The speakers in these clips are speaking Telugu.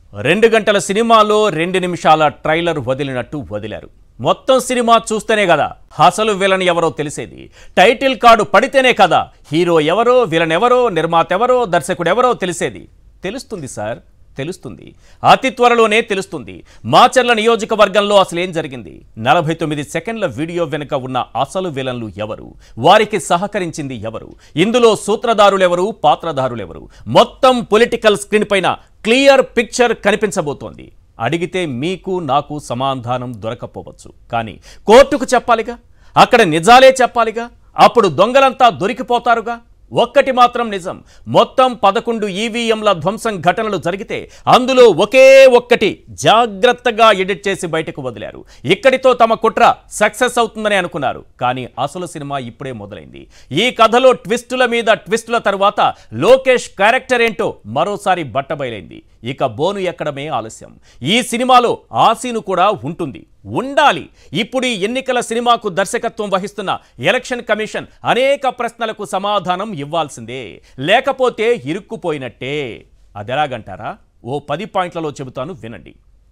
రెండు గంటల సినిమాలో రెండు నిమిషాల ట్రైలర్ వదిలినట్టు వదిలారు మొత్తం సినిమా చూస్తేనే కదా అసలు విలన్ ఎవరో తెలిసేది టైటిల్ కార్డు పడితేనే కదా హీరో ఎవరో విలన్ ఎవరో నిర్మాత ఎవరో దర్శకుడు ఎవరో తెలిసేది తెలుస్తుంది సార్ తెలుస్తుంది అతి త్వరలోనే తెలుస్తుంది మాచర్ల నియోజకవర్గంలో అసలు ఏం జరిగింది నలభై తొమ్మిది సెకండ్ల వీడియో వెనుక ఉన్న అసలు విలన్లు ఎవరు వారికి సహకరించింది ఎవరు ఇందులో సూత్రధారులెవరు పాత్రధారులెవరు మొత్తం పొలిటికల్ స్క్రీన్ పైన క్లియర్ పిక్చర్ కనిపించబోతోంది అడిగితే మీకు నాకు సమాధానం దొరకపోవచ్చు కానీ కోర్టుకు చెప్పాలిగా అక్కడ నిజాలే చెప్పాలిగా అప్పుడు దొంగలంతా దొరికిపోతారుగా ఒక్కటి మాత్రం నిజం మొత్తం పదకొండు ఈవీఎంల ధ్వంసం ఘటనలు జరిగితే అందులో ఒకే ఒక్కటి జాగ్రత్తగా ఎడిట్ చేసి బయటకు వదిలారు ఇక్కడితో తమ కుట్ర సక్సెస్ అవుతుందని అనుకున్నారు కానీ అసలు సినిమా ఇప్పుడే మొదలైంది ఈ కథలో ట్విస్టుల మీద ట్విస్టుల తరువాత లోకేష్ క్యారెక్టర్ ఏంటో మరోసారి బట్టబయలైంది ఇక బోను ఎక్కడమే ఆలస్యం ఈ సినిమాలో ఆ సీను కూడా ఉంటుంది ఉండాలి ఇప్పుడు ఈ ఎన్నికల సినిమాకు దర్శకత్వం వహిస్తున్న ఎలక్షన్ కమిషన్ అనేక ప్రశ్నలకు సమాధానం ఇవ్వాల్సిందే లేకపోతే ఇరుక్కుపోయినట్టే అదెలాగంటారా ఓ పది పాయింట్లలో చెబుతాను వినండి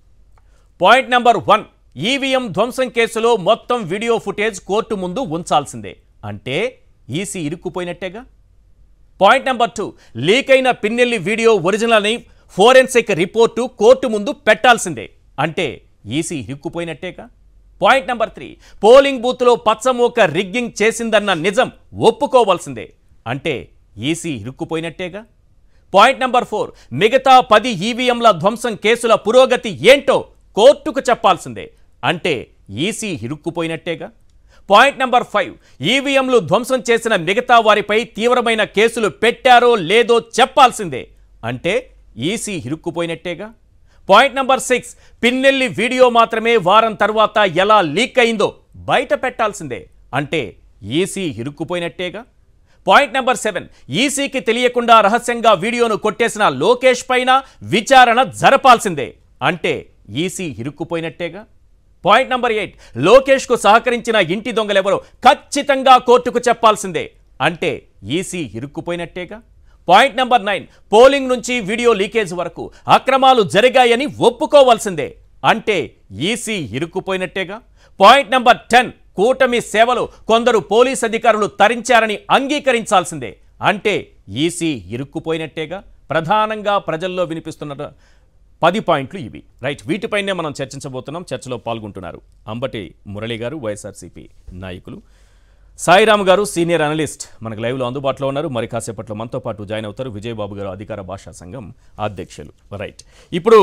పాయింట్ నెంబర్ వన్ ఈవీఎం ధ్వంసం కేసులో మొత్తం వీడియో ఫుటేజ్ కోర్టు ముందు ఉంచాల్సిందే అంటే ఈసీ ఇరుక్కుపోయినట్టేగా పాయింట్ నెంబర్ టూ లీక్ అయిన పిన్నెల్లి వీడియో ఒరిజినల్ అని ఫోరెన్సిక్ రిపోర్టు కోర్టు ముందు పెట్టాల్సిందే అంటే ఈసీ ఇరుక్కుపోయినట్టేగా పాయింట్ నెంబర్ త్రీ పోలింగ్ బూత్లో పచ్చమూక రిగ్గింగ్ చేసిందన్న నిజం ఒప్పుకోవాల్సిందే అంటే ఈసీ ఇరుక్కుపోయినట్టేగా పాయింట్ నెంబర్ ఫోర్ మిగతా పది ఈవీఎంల ధ్వంసం కేసుల పురోగతి ఏంటో కోర్టుకు చెప్పాల్సిందే అంటే ఈసీ ఇరుక్కుపోయినట్టేగా పాయింట్ నెంబర్ ఫైవ్ ఈవీఎంలు ధ్వంసం చేసిన మిగతా వారిపై తీవ్రమైన కేసులు పెట్టారో లేదో చెప్పాల్సిందే అంటే ఈసీ ఇరుక్కుపోయినట్టేగా point number six Pinnelli video మాత్రమే వారం తర్వాత ఎలా లీక్ అయిందో బయట పెట్టాల్సిందే అంటే ఈసీ ఇరుక్కుపోయినట్టేగా పాయింట్ నెంబర్ సెవెన్ ఈసీకి తెలియకుండా రహస్యంగా వీడియోను కొట్టేసిన లోకేష్ పైన విచారణ జరపాల్సిందే అంటే ఈసీ ఇరుక్కుపోయినట్టేగా పాయింట్ నంబర్ ఎయిట్ లోకేష్కు సహకరించిన ఇంటి దొంగలెవరో ఖచ్చితంగా కోర్టుకు చెప్పాల్సిందే అంటే ఈసీ ఇరుక్కుపోయినట్టేగా పాయింట్ నెంబర్ నైన్ పోలింగ్ నుంచి వీడియో లీకేజ్ వరకు అక్రమాలు జరిగాయని ఒప్పుకోవాల్సిందే అంటే ఈసీ ఇరుక్కుపోయినట్టేగా పాయింట్ నెంబర్ టెన్ కూటమి సేవలు కొందరు పోలీస్ అధికారులు తరించారని అంగీకరించాల్సిందే అంటే ఈసీ ఇరుక్కుపోయినట్టేగా ప్రధానంగా ప్రజల్లో వినిపిస్తున్న పది పాయింట్లు ఇవి రైట్ వీటిపైనే మనం చర్చించబోతున్నాం చర్చలో పాల్గొంటున్నారు అంబటి మురళి గారు వైఎస్ఆర్సీపీ నాయకులు సాయిరామ్ గారు సీనియర్ అనలిస్ట్ మనకు లైవ్లో అందుబాటులో ఉన్నారు మరి కాసేపట్లో మనతో పాటు జాయిన్ అవుతారు విజయబాబు గారు అధికార భాషా సంఘం అధ్యక్షులు రైట్ ఇప్పుడు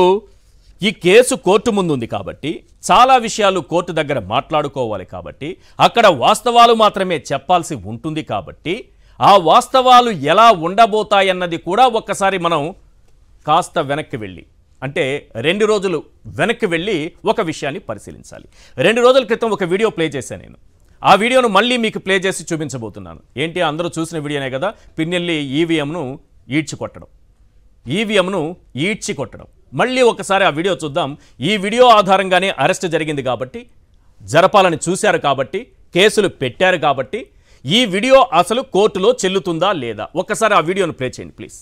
ఈ కేసు కోర్టు ముందుంది కాబట్టి చాలా విషయాలు కోర్టు దగ్గర మాట్లాడుకోవాలి కాబట్టి అక్కడ వాస్తవాలు మాత్రమే చెప్పాల్సి ఉంటుంది కాబట్టి ఆ వాస్తవాలు ఎలా ఉండబోతాయన్నది కూడా ఒక్కసారి మనం కాస్త వెనక్కి వెళ్ళి అంటే రెండు రోజులు వెనక్కి వెళ్ళి ఒక విషయాన్ని పరిశీలించాలి రెండు రోజుల క్రితం ఒక వీడియో ప్లే చేశాను నేను ఆ వీడియోను మళ్ళీ మీకు ప్లే చేసి చూపించబోతున్నాను ఏంటి అందరూ చూసిన వీడియోనే కదా పిన్నెల్లి ఈవీఎంను ఈడ్చి కొట్టడం ఈవీఎంను ఈడ్చి కొట్టడం మళ్ళీ ఒకసారి ఆ వీడియో చూద్దాం ఈ వీడియో ఆధారంగానే అరెస్ట్ జరిగింది కాబట్టి జరపాలని చూశారు కాబట్టి కేసులు పెట్టారు కాబట్టి ఈ వీడియో అసలు కోర్టులో చెల్లుతుందా లేదా ఒక్కసారి ఆ వీడియోను ప్లే చేయండి ప్లీజ్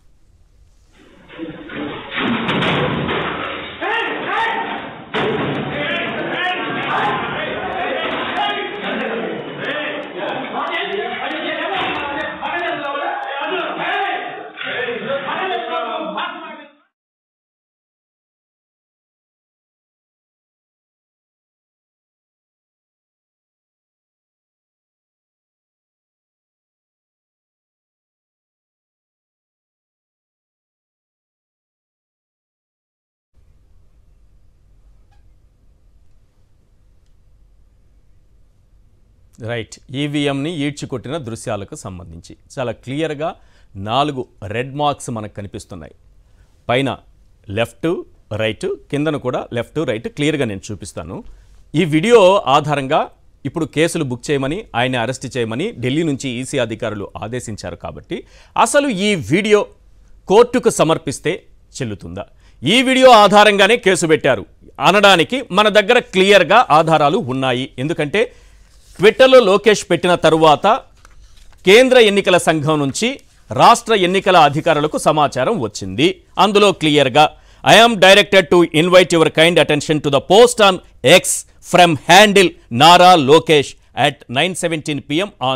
రైట్ ఈవీఎంని ఈడ్చికొట్టిన దృశ్యాలకు సంబంధించి చాలా క్లియర్గా నాలుగు రెడ్ మార్క్స్ మనకు కనిపిస్తున్నాయి పైన లెఫ్ట్ రైట్ కిందన కూడా లెఫ్ట్ రైట్ క్లియర్గా నేను చూపిస్తాను ఈ వీడియో ఆధారంగా ఇప్పుడు కేసులు బుక్ చేయమని ఆయన అరెస్ట్ చేయమని ఢిల్లీ నుంచి ఈసీ అధికారులు ఆదేశించారు కాబట్టి అసలు ఈ వీడియో కోర్టుకు సమర్పిస్తే చెల్లుతుందా ఈ వీడియో ఆధారంగానే కేసు పెట్టారు అనడానికి మన దగ్గర క్లియర్గా ఆధారాలు ఉన్నాయి ఎందుకంటే ట్విట్టర్లో లోకేష్ పెట్టిన తరువాత కేంద్ర ఎన్నికల సంఘం నుంచి రాష్ట్ర ఎన్నికల అధికారులకు సమాచారం వచ్చింది అందులో క్లియర్గా I am directed to invite your kind attention to the post on X from handle Nara Lokesh at 9:17 pm on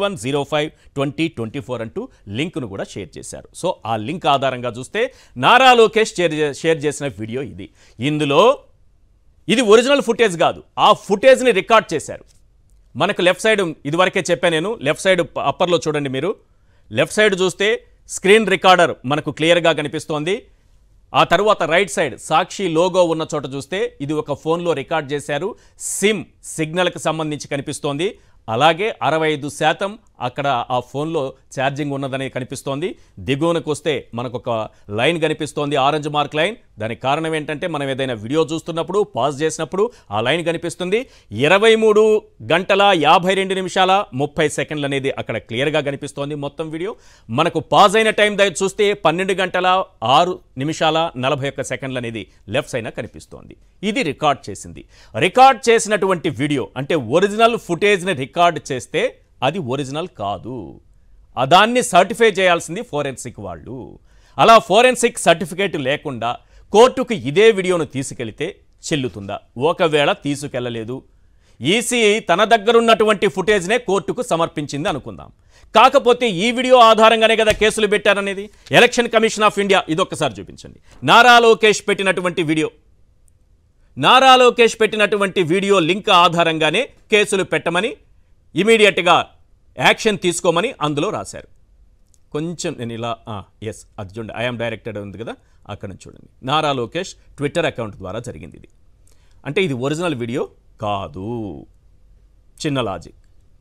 2105-2024 అంటూ లింక్ను కూడా షేర్ చేశారు సో ఆ లింక్ ఆధారంగా చూస్తే నారా లోకేష్ షేర్ చే- షేర్ చేసిన వీడియో ఇది ఇందులో ఇది ఒరిజినల్ ఫుటేజ్ కాదు ఆ ఫుటేజ్ని రికార్డ్ చేశారు మనకు లెఫ్ట్ సైడ్ ఇదివరకే చెప్పాను నేను లెఫ్ట్ సైడ్ అప్పర్లో చూడండి మీరు లెఫ్ట్ సైడ్ చూస్తే స్క్రీన్ రికార్డర్ మనకు క్లియర్గా కనిపిస్తోంది ఆ తరువాత రైట్ సైడ్ సాక్షి లోగో ఉన్న చోట చూస్తే ఇది ఒక ఫోన్లో రికార్డ్ చేశారు సిమ్ సిగ్నల్కి సంబంధించి కనిపిస్తోంది అలాగే అరవై ఐదు శాతం అక్కడ ఆ ఫోన్లో ఛార్జింగ్ ఉన్నదని కనిపిస్తోంది దిగువనకు వస్తే మనకు ఒక లైన్ కనిపిస్తోంది ఆరెంజ్ మార్క్ లైన్ దానికి కారణం ఏంటంటే మనం ఏదైనా వీడియో చూస్తున్నప్పుడు పాజ్ చేసినప్పుడు ఆ లైన్ కనిపిస్తుంది ఇరవై మూడు గంటల యాభై రెండు నిమిషాల ముప్పై సెకండ్లు అనేది అక్కడ క్లియర్గా కనిపిస్తోంది మొత్తం వీడియో మనకు పాజ్ అయిన టైం దగ్గర చూస్తే పన్నెండు గంటల ఆరు నిమిషాల నలభై ఒక్క సెకండ్లు అనేది లెఫ్ట్ సైడ్ కనిపిస్తోంది ఇది రికార్డ్ చేసింది రికార్డ్ చేసినటువంటి వీడియో అంటే ఒరిజినల్ ఫుటేజ్ని రికార్డ్ చేస్తే అది ఒరిజినల్ కాదు ఆ దాన్ని సర్టిఫై చేయాల్సింది ఫోరెన్సిక్ వాళ్ళు అలా ఫోరెన్సిక్ సర్టిఫికేట్ లేకుండా కోర్టుకు ఇదే వీడియోను తీసుకెళ్తే చెల్లుతుందా ఒకవేళ తీసుకెళ్లలేదు ఈసీ తన దగ్గరున్నటువంటి ఫుటేజ్నే కోర్టుకు సమర్పించింది అనుకుందాం కాకపోతే ఈ వీడియో ఆధారంగానే కదా కేసులు పెట్టారనేది ఎలక్షన్ కమిషన్ ఆఫ్ ఇండియా ఇదొక్కసారి చూపించండి నారా లోకేష్ పెట్టినటువంటి వీడియో నారా లోకేష్ పెట్టినటువంటి వీడియో లింక్ ఆధారంగానే కేసులు పెట్టమని ఇమీడియట్గా యాక్షన్ తీసుకోమని అందులో రాశారు కొంచెం నేను ఇలా ఎస్ అది చూడండి ఐఎమ్ డైరెక్టెడ్ ఉంది కదా అక్కడ నుంచి చూడండి నారా లోకేష్ ట్విట్టర్ అకౌంట్ ద్వారా జరిగింది ఇది అంటే ఇది ఒరిజినల్ వీడియో కాదు చిన్న లాజిక్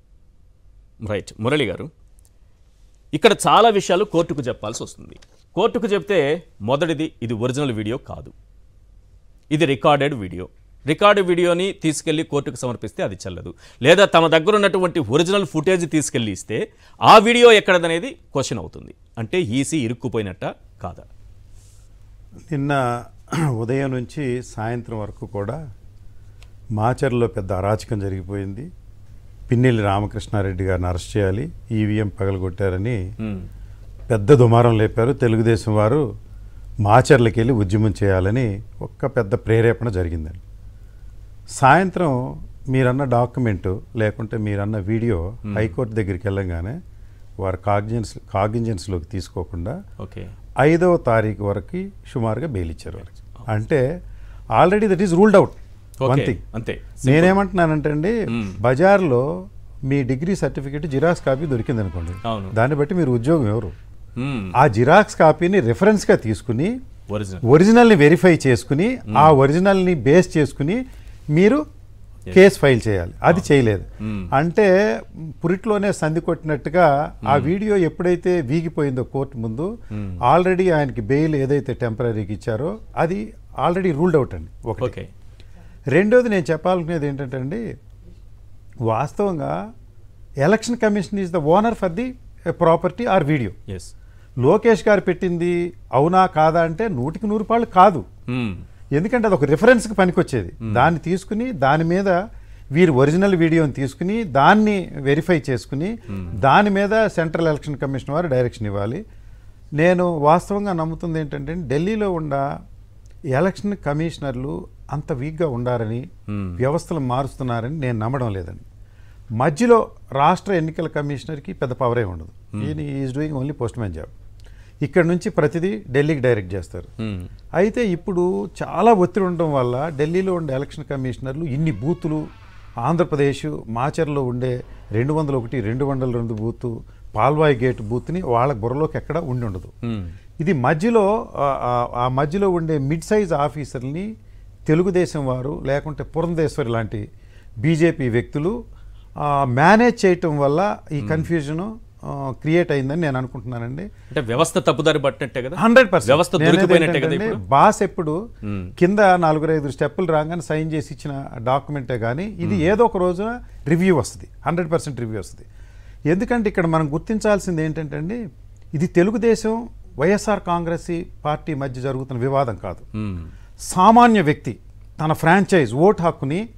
రైట్ మురళి గారు ఇక్కడ చాలా విషయాలు కోర్టుకు చెప్పాల్సి వస్తుంది కోర్టుకు చెప్తే మొదటిది ఇది ఒరిజినల్ వీడియో కాదు ఇది రికార్డెడ్ వీడియో రికార్డు వీడియోని తీసుకెళ్లి కోర్టుకు సమర్పిస్తే అది చెల్లదు లేదా తమ దగ్గర ఉన్నటువంటి ఒరిజినల్ ఫుటేజ్ తీసుకెళ్లి ఇస్తే ఆ వీడియో ఎక్కడదనేది క్వశ్చన్ అవుతుంది అంటే ఈసీ ఇరుక్కుపోయినట్ట కాదా నిన్న ఉదయం నుంచి సాయంత్రం వరకు కూడా మాచర్లో పెద్ద అరాచకం జరిగిపోయింది పిన్నెల్లి రామకృష్ణారెడ్డి గారిని అరెస్ట్ చేయాలి ఈవీఎం పగలగొట్టారని పెద్ద దుమారం లేపారు తెలుగుదేశం వారు మాచర్లకి వెళ్ళి ఉద్యమం చేయాలని ఒక్క పెద్ద ప్రేరేపణ జరిగిందండి సాయంత్రం మీరన్న డాక్యుమెంటు లేకుంటే మీరన్న వీడియో హైకోర్టు దగ్గరికి వెళ్ళంగానే వారు కాగ్జెన్స్ కాగ్నిజెన్స్లోకి తీసుకోకుండా ఓకే ఐదవ తారీఖు వరకు సుమారుగా బెయిల్ ఇచ్చారు వాళ్ళకి అంటే already that is ruled out one okay thing అంతే నేనేమంటున్నానంటే అండి బజార్లో మీ డిగ్రీ సర్టిఫికేట్ జిరాక్స్ కాపీ దొరికింది అనుకోండి అవును. దాన్ని బట్టి మీరు ఉద్యోగం ఎవరు ఆ జిరాక్స్ కాపీని రెఫరెన్స్గా తీసుకుని ఒరిజినల్ ఒరిజినల్ని వెరిఫై చేసుకుని ఆ ఒరిజినల్ని బేస్ చేసుకుని మీరు కేసు ఫైల్ చేయాలి అది చేయలేదు అంటే పురిట్లోనే సంధి కొట్టినట్టుగా ఆ వీడియో ఎప్పుడైతే వీగిపోయిందో కోర్టు ముందు ఆల్రెడీ ఆయనకి బెయిల్ ఏదైతే టెంపరీకి ఇచ్చారో అది ఆల్రెడీ రూల్డ్ అవుట్ అండి ఒకటి ఓకే రెండోది నేను చెప్పాలనుకునేది ఏంటంటే అండి వాస్తవంగా election commission is the owner for the property or video as Lokesh garu పెట్టింది అవునా కాదా అంటే నూటికి నూరు పాళ్ళు కాదు ఎందుకంటే అది ఒక రిఫరెన్స్కి పనికొచ్చేది దాన్ని తీసుకుని దాని మీద వీరు ఒరిజినల్ వీడియోని తీసుకుని దాన్ని వెరిఫై చేసుకుని దాని మీద సెంట్రల్ ఎలక్షన్ కమిషన్ వారు డైరెక్షన్ ఇవ్వాలి నేను వాస్తవంగా నమ్ముతుంది ఏంటంటే ఢిల్లీలో ఉన్న ఎలక్షన్ కమిషనర్లు అంత వీక్గా ఉండారని వ్యవస్థలు మారుస్తున్నారని నేను నమ్మడం లేదండి మధ్యలో రాష్ట్ర ఎన్నికల కమిషనర్కి పెద్ద పవరే ఉండదు ఈయన is doing only postman job ఇక్కడ నుంచి ప్రతిదీ ఢిల్లీకి డైరెక్ట్ చేస్తారు అయితే ఇప్పుడు చాలా ఒత్తిడి ఉండడం వల్ల ఢిల్లీలో ఉండే ఎలక్షన్ కమిషనర్లు ఇన్ని బూతులు ఆంధ్రప్రదేశ్ మాచర్లో ఉండే రెండు వందల ఒకటి రెండు వందల రెండు బూత్ పాల్వాయి గేట్ బూత్ని వాళ్ళ బుర్రలోకి ఎక్కడ ఉండి ఉండదు ఇది మధ్యలో ఆ- ఆ- ఆ మధ్యలో ఉండే మిడ్ సైజ్ ఆఫీసర్ని తెలుగుదేశం వారు లేకుంటే పురంధేశ్వరి లాంటి బీజేపీ వ్యక్తులు ఆ, మేనేజ్ చేయటం వల్ల ఈ కన్ఫ్యూజన్ క్రియేట్ అయిందని నేను అనుకుంటున్నానండి అంటే వ్యవస్థ తప్పుదారి పట్టినట్టే కదా హండ్రెడ్ వ్యవస్థ దొరికిపోయినట్టే కదా ఇప్పుడు బాస్ ఎప్పుడు కింద నాలుగు ఐదు స్టెప్పులు రాగానే సైన్ చేసి ఇచ్చిన డాక్యుమెంటే కానీ ఇది ఏదో ఒక రోజున రివ్యూ వస్తుంది హండ్రెడ్ పర్సెంట్ రివ్యూ వస్తుంది ఎందుకంటే ఇక్కడ మనం గుర్తించాల్సింది ఏంటంటే అండి ఇది తెలుగుదేశం వైఎస్ఆర్ కాంగ్రెస్ పార్టీ మధ్య జరుగుతున్న వివాదం కాదు మ్మ్. సామాన్య వ్యక్తి తన ఫ్రాంచైజ్ ఓటు హక్కుని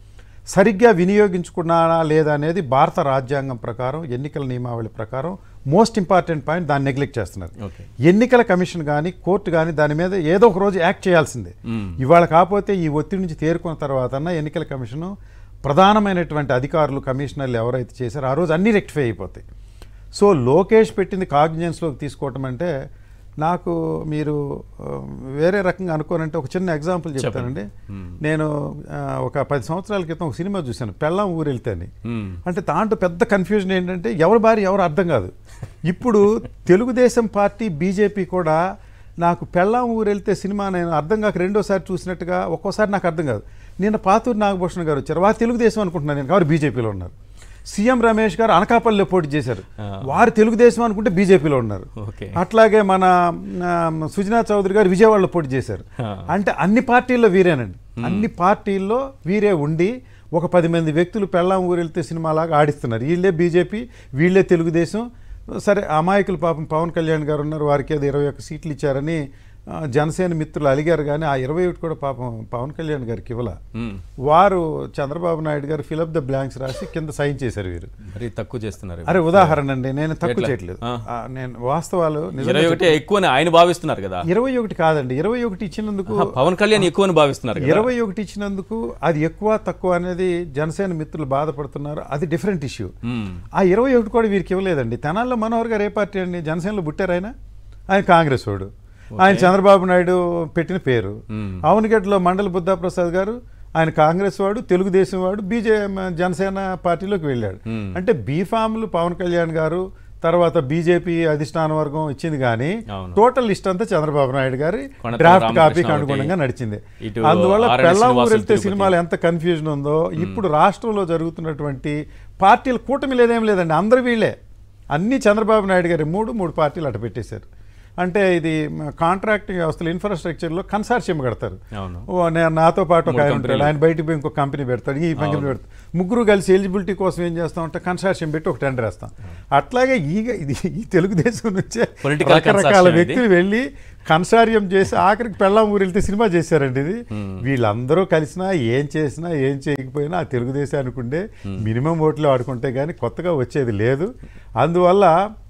సరిగ్గా వినియోగించుకున్నారా లేదా అనేది భారత రాజ్యాంగం ప్రకారం ఎన్నికల నియమావళి ప్రకారం మోస్ట్ ఇంపార్టెంట్ పాయింట్ దాన్ని నెగ్లెక్ట్ చేస్తున్నారు ఓకే ఎన్నికల కమిషన్ కానీ కోర్టు కానీ దాని మీద ఏదో ఒక రోజు యాక్ట్ చేయాల్సిందే ఇవాళ కాకపోతే ఈ ఒత్తిడి నుంచి తేరుకున్న తర్వాత ఎన్నికల కమిషను ప్రధానమైనటువంటి అధికారులు కమిషనర్లు ఎవరైతే చేశారో ఆ రోజు అన్నీ రెక్టిఫై అయిపోతాయి సో లోకేష్ పెట్టింది కాగ్నిజెన్స్లోకి తీసుకోవటం అంటే నాకు మీరు ఆ, వేరే రకంగా అనుకోనంటే ఒక చిన్న ఎగ్జాంపుల్ చెప్తానండి నేను ఆ, ఒక పది సంవత్సరాల క్రితం ఒక సినిమా చూశాను పెళ్ళాం ఊరు వెళ్తేని మ్మ్. అంటే దాంట్లో పెద్ద కన్ఫ్యూజన్ ఏంటంటే ఎవరి భార్య ఎవరు అర్థం కాదు ఇప్పుడు తెలుగుదేశం పార్టీ బీజేపీ కూడా నాకు పెళ్ళాం ఊరు వెళ్తే సినిమా నేను అర్థం కాక రెండోసారి చూసినట్టుగా ఒక్కోసారి నాకు అర్థం కాదు నిన్న పాతూరు నాగభూషణ్ గారు వచ్చారు వారు తెలుగుదేశం అనుకుంటున్నాను నేను కాబట్టి బీజేపీలో ఉన్నారు సీఎం రమేష్ గారు అనకాపల్లిలో పోటీ చేశారు వారు తెలుగుదేశం అనుకుంటే బీజేపీలో ఉన్నారు ఓకే అట్లాగే మన ఆ, సుజనా చౌదరి గారు విజయవాడలో పోటీ చేశారు ఆ. అంటే అన్ని పార్టీల్లో వీరేనండి అన్ని పార్టీల్లో వీరే ఉండి ఒక పది మంది వ్యక్తులు పెళ్ళాం ఊరు వెళ్తే సినిమాలాగా ఆడిస్తున్నారు వీళ్ళే బీజేపీ వీళ్ళే తెలుగుదేశం సరే అమాయకులు పాపం పవన్ కళ్యాణ్ గారు ఉన్నారు వారికి అది ఇరవై ఒక్క సీట్లు ఇచ్చారని ఆ, జనసేన మిత్రులు అలిగారు కానీ ఆ ఇరవై ఒకటి కూడా పాపం పవన్ కళ్యాణ్ గారికి ఇవ్వాల మ్మ్. వారు చంద్రబాబు నాయుడు గారు ఫిలప్ ద బ్లాంక్స్ రాసి కింద సైన్ చేశారు వీరు మరి తక్కువ చేస్తున్నారు అరే ఉదాహరణ అండి నేను తక్కువ ఎట్లా? చేయట్లేదు ఆ. ఆ, నేను వాస్తవాలు నిజంగా ఇరవై ఒకటి ఎక్కువని ఆయన భావిస్తున్నారు కదా ఇరవై ఒకటి కాదండి ఇరవై ఒకటి ఇచ్చినందుకు ఆహా, పవన్ కళ్యాణ్ ఎక్కువని భావిస్తున్నారు కదా ఇరవై ఒకటి ఇచ్చినందుకు అది ఎక్కువ తక్కువ అనేది జనసేన మిత్రులు బాధపడుతున్నారు అది డిఫరెంట్ ఇష్యూ మ్మ్. ఆ ఇరవై ఒకటి కూడా వీరికి ఇవ్వలేదండి తెనాల్లో మనోహర్ గారు ఏ పార్టీ అండి జనసేనలో పుట్టారు ఆయన ఆయన కాంగ్రెస్ వాడు ఆయన చంద్రబాబు నాయుడు పెట్టిన పేరు మ్మ్. అవనిగడ్డలో మండల బుద్ధాప్రసాద్ గారు ఆయన కాంగ్రెస్ వాడు తెలుగుదేశం వాడు బీజే జనసేన పార్టీలోకి వెళ్ళాడు మ్మ్. అంటే బీఫామ్లు పవన్ కళ్యాణ్ గారు తర్వాత బీజేపీ అధిష్టాన వర్గం ఇచ్చింది కానీ అవును. టోటల్ లిస్ట్ అంతా చంద్రబాబు నాయుడు గారి కొనతాల డ్రాఫ్ట్ రామకృష్ణ కాపీకి ఒకటి, అనుగుణంగా నడిచింది ఇటు అందువల్ల ఆర్ఎన్ పెళ్ళాం శ్రీనివాసులు వెళ్తే తిరుపతి. సినిమాలు ఎంత కన్ఫ్యూజన్ ఉందో ఇప్పుడు రాష్ట్రంలో జరుగుతున్నటువంటి పార్టీల కూటమి లేదేం లేదండి అందరు వీళ్ళే అన్ని చంద్రబాబు నాయుడు గారి మూడు మూడు పార్టీలు అట పెట్టేశారు అంటే ఇది కాంట్రాక్టింగ్ వ్యవస్థలు ఇన్ఫ్రాస్ట్రక్చర్లో కన్సార్షియం కడతారు అవును ఓ నే- నాతో పాటు ఒక మూడు ఆయన ఉంటాడు కంపెనీలు. ఆయన బయటికి పోయి ఇంకో కంపెనీ పెడతాడు ఈ కంపెనీ పెడతాడు ముగ్గురు కలిసి ఎలిజిబిలిటీ కోసం ఏం చేస్తాం అంటే కన్సార్షియం పెట్టి ఒక టెండర్ వేస్తాం అట్లాగే ఈ ఇది ఈ తెలుగుదేశం నుంచే Political రకరకాల consortium ఇది. వ్యక్తులు వెళ్ళి కన్సారియం చేసి ఆఖరికి పెళ్ళాం ఊరు వెళ్తే సినిమా చేశారండి ఇది వీళ్ళందరూ కలిసినా ఏం చేసినా ఏం చేయకపోయినా ఆ తెలుగుదేశానికి ఉండే మినిమం ఓట్లు ఆడుకుంటే కానీ కొత్తగా వచ్చేది లేదు అందువల్ల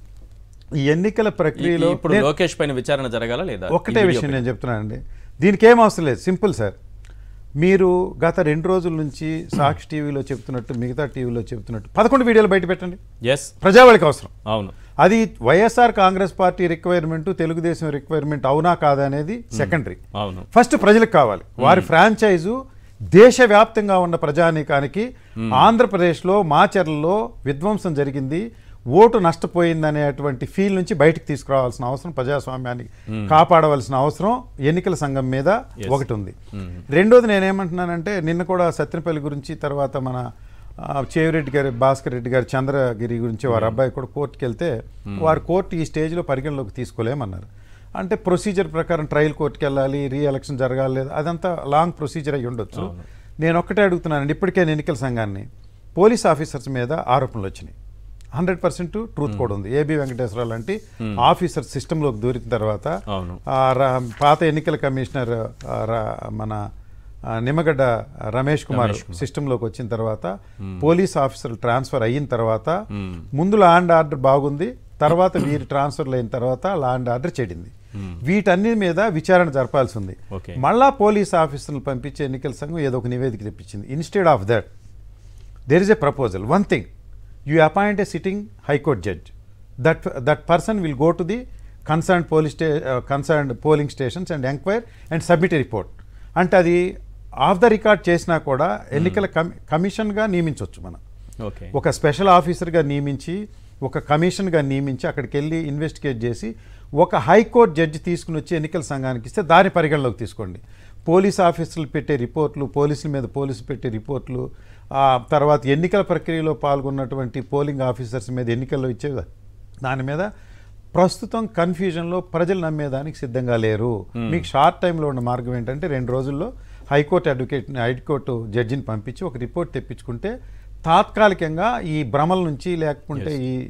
ఈ ఎన్నికల ఈ- ప్రక్రియలో ఇప్పుడు నేను- లోకేష్ పైన విచారణ జరగాల లేదా ఈ ఒక్కటే వీడియో విషయం పైన? నేను చెప్తున్నానండి దీనికి ఏం అవసరం లేదు సింపుల్ సార్ మీరు గత రెండు రోజుల నుంచి సాక్షి టీవీలో చెప్తున్నట్టు మిగతా టీవీలో చెప్తున్నట్టు పదకొండు వీడియోలు బయట పెట్టండి ఎస్ ప్రజావాళికి అవసరం అవును అది YSR congress party requirement Telugu Desam requirement అవునా కాదా అనేది సెకండరీ అవును ఫస్ట్ ప్రజలకు కావాలి వారి ఫ్రాంచైజు దేశవ్యాప్తంగా ఉన్న ప్రజానీకానికి ఆంధ్రప్రదేశ్లో మాచర్లలో విధ్వంసం జరిగింది ఓటు నష్టపోయిందనేటువంటి ఫీల్ నుంచి బయటకు తీసుకురావాల్సిన అవసరం ప్రజాస్వామ్యాన్ని కాపాడవలసిన అవసరం ఎన్నికల సంఘం మీద ఒకటి ఉంది రెండోది నేనేమంటున్నానంటే నిన్న కూడా సత్యనపల్లి గురించి తర్వాత మన ఆ, చేవిరెడ్డి గారి భాస్కర్ రెడ్డి గారి చంద్రగిరి గురించి వారి అబ్బాయి కూడా కోర్టుకి వెళ్తే వారు కోర్టు ఈ స్టేజ్లో పరిగణలోకి తీసుకోలేమన్నారు అంటే ప్రొసీజర్ ప్రకారం ట్రయల్ కోర్టుకి వెళ్ళాలి రీ ఎలక్షన్ జరగాలి లేదు అదంతా లాంగ్ ప్రొసీజర్ అయి ఉండొచ్చు నేను ఒక్కటే అడుగుతున్నానండి ఇప్పటికే ఎన్నికల సంఘాన్ని పోలీస్ ఆఫీసర్స్ మీద ఆరోపణలు వచ్చినాయి హండ్రెడ్ పర్సెంట్ ట్రూత్ కూడా ఉంది ఏబి వెంకటేశ్వరరావు లాంటి ఆఫీసర్ సిస్టంలోకి దూరిన తర్వాత అవును ఆ రా- పాత ఎన్నికల కమిషనర్ ఆ, రా- మన ఆ, నిమ్మగడ్డ రమేష్ కుమార్ సిస్టంలోకి వచ్చిన తర్వాత పోలీస్ ఆఫీసర్లు ట్రాన్స్ఫర్ అయిన తర్వాత ముందు లా అండ్ ఆర్డర్ బాగుంది తర్వాత వీరి ట్రాన్స్ఫర్లు అయిన తర్వాత లా అండ్ ఆర్డర్ చెడింది వీటన్ని మీద విచారణ జరపాల్సి ఉంది ఓకే మళ్ళా పోలీస్ ఆఫీసర్లు పంపించే ఎన్నికల సంఘం ఏదో ఒక నివేదిక తెప్పించింది instead of that there is a proposal one thing you appoint a sitting high court judge that that person will go to the concerned police sta- uh, concerned polling stations and enquire and submit a report అంటే అది ఆఫ్ ద రికార్డ్ చేసినా కూడా ఎన్నికల కమి కమిషన్గా నియమించవచ్చు మనం ఓకే ఒక స్పెషల్ ఆఫీసర్గా నియమించి ఒక కమిషన్గా నియమించి అక్కడికి వెళ్ళి ఇన్వెస్టిగేట్ చేసి ఒక హైకోర్టు జడ్జి తీసుకుని వచ్చి ఎన్నికల సంఘానికి ఇస్తే దాని పరిగణలోకి తీసుకోండి పోలీస్ ఆఫీసర్లు పెట్టే రిపోర్ట్లు పోలీసుల మీద పోలీసులు పెట్టే రిపోర్ట్లు ఆ తర్వాత ఎన్నికల ప్రక్రియలో పాల్గొన్నటువంటి పోలింగ్ ఆఫీసర్స్ మీద ఎన్నికల్లో ఇచ్చే దాని మీద ప్రస్తుతం కన్ఫ్యూజన్లో ప్రజలు నమ్మేదానికి సిద్ధంగా లేరు మీకు షార్ట్ టైంలో ఉన్న మార్గం ఏంటంటే రెండు రోజుల్లో హైకోర్టు అడ్వకేట్ హైకోర్టు జడ్జిని పంపించి ఒక రిపోర్ట్ తెప్పించుకుంటే తాత్కాలికంగా ఈ భ్రమల నుంచి లేకుంటే ఈ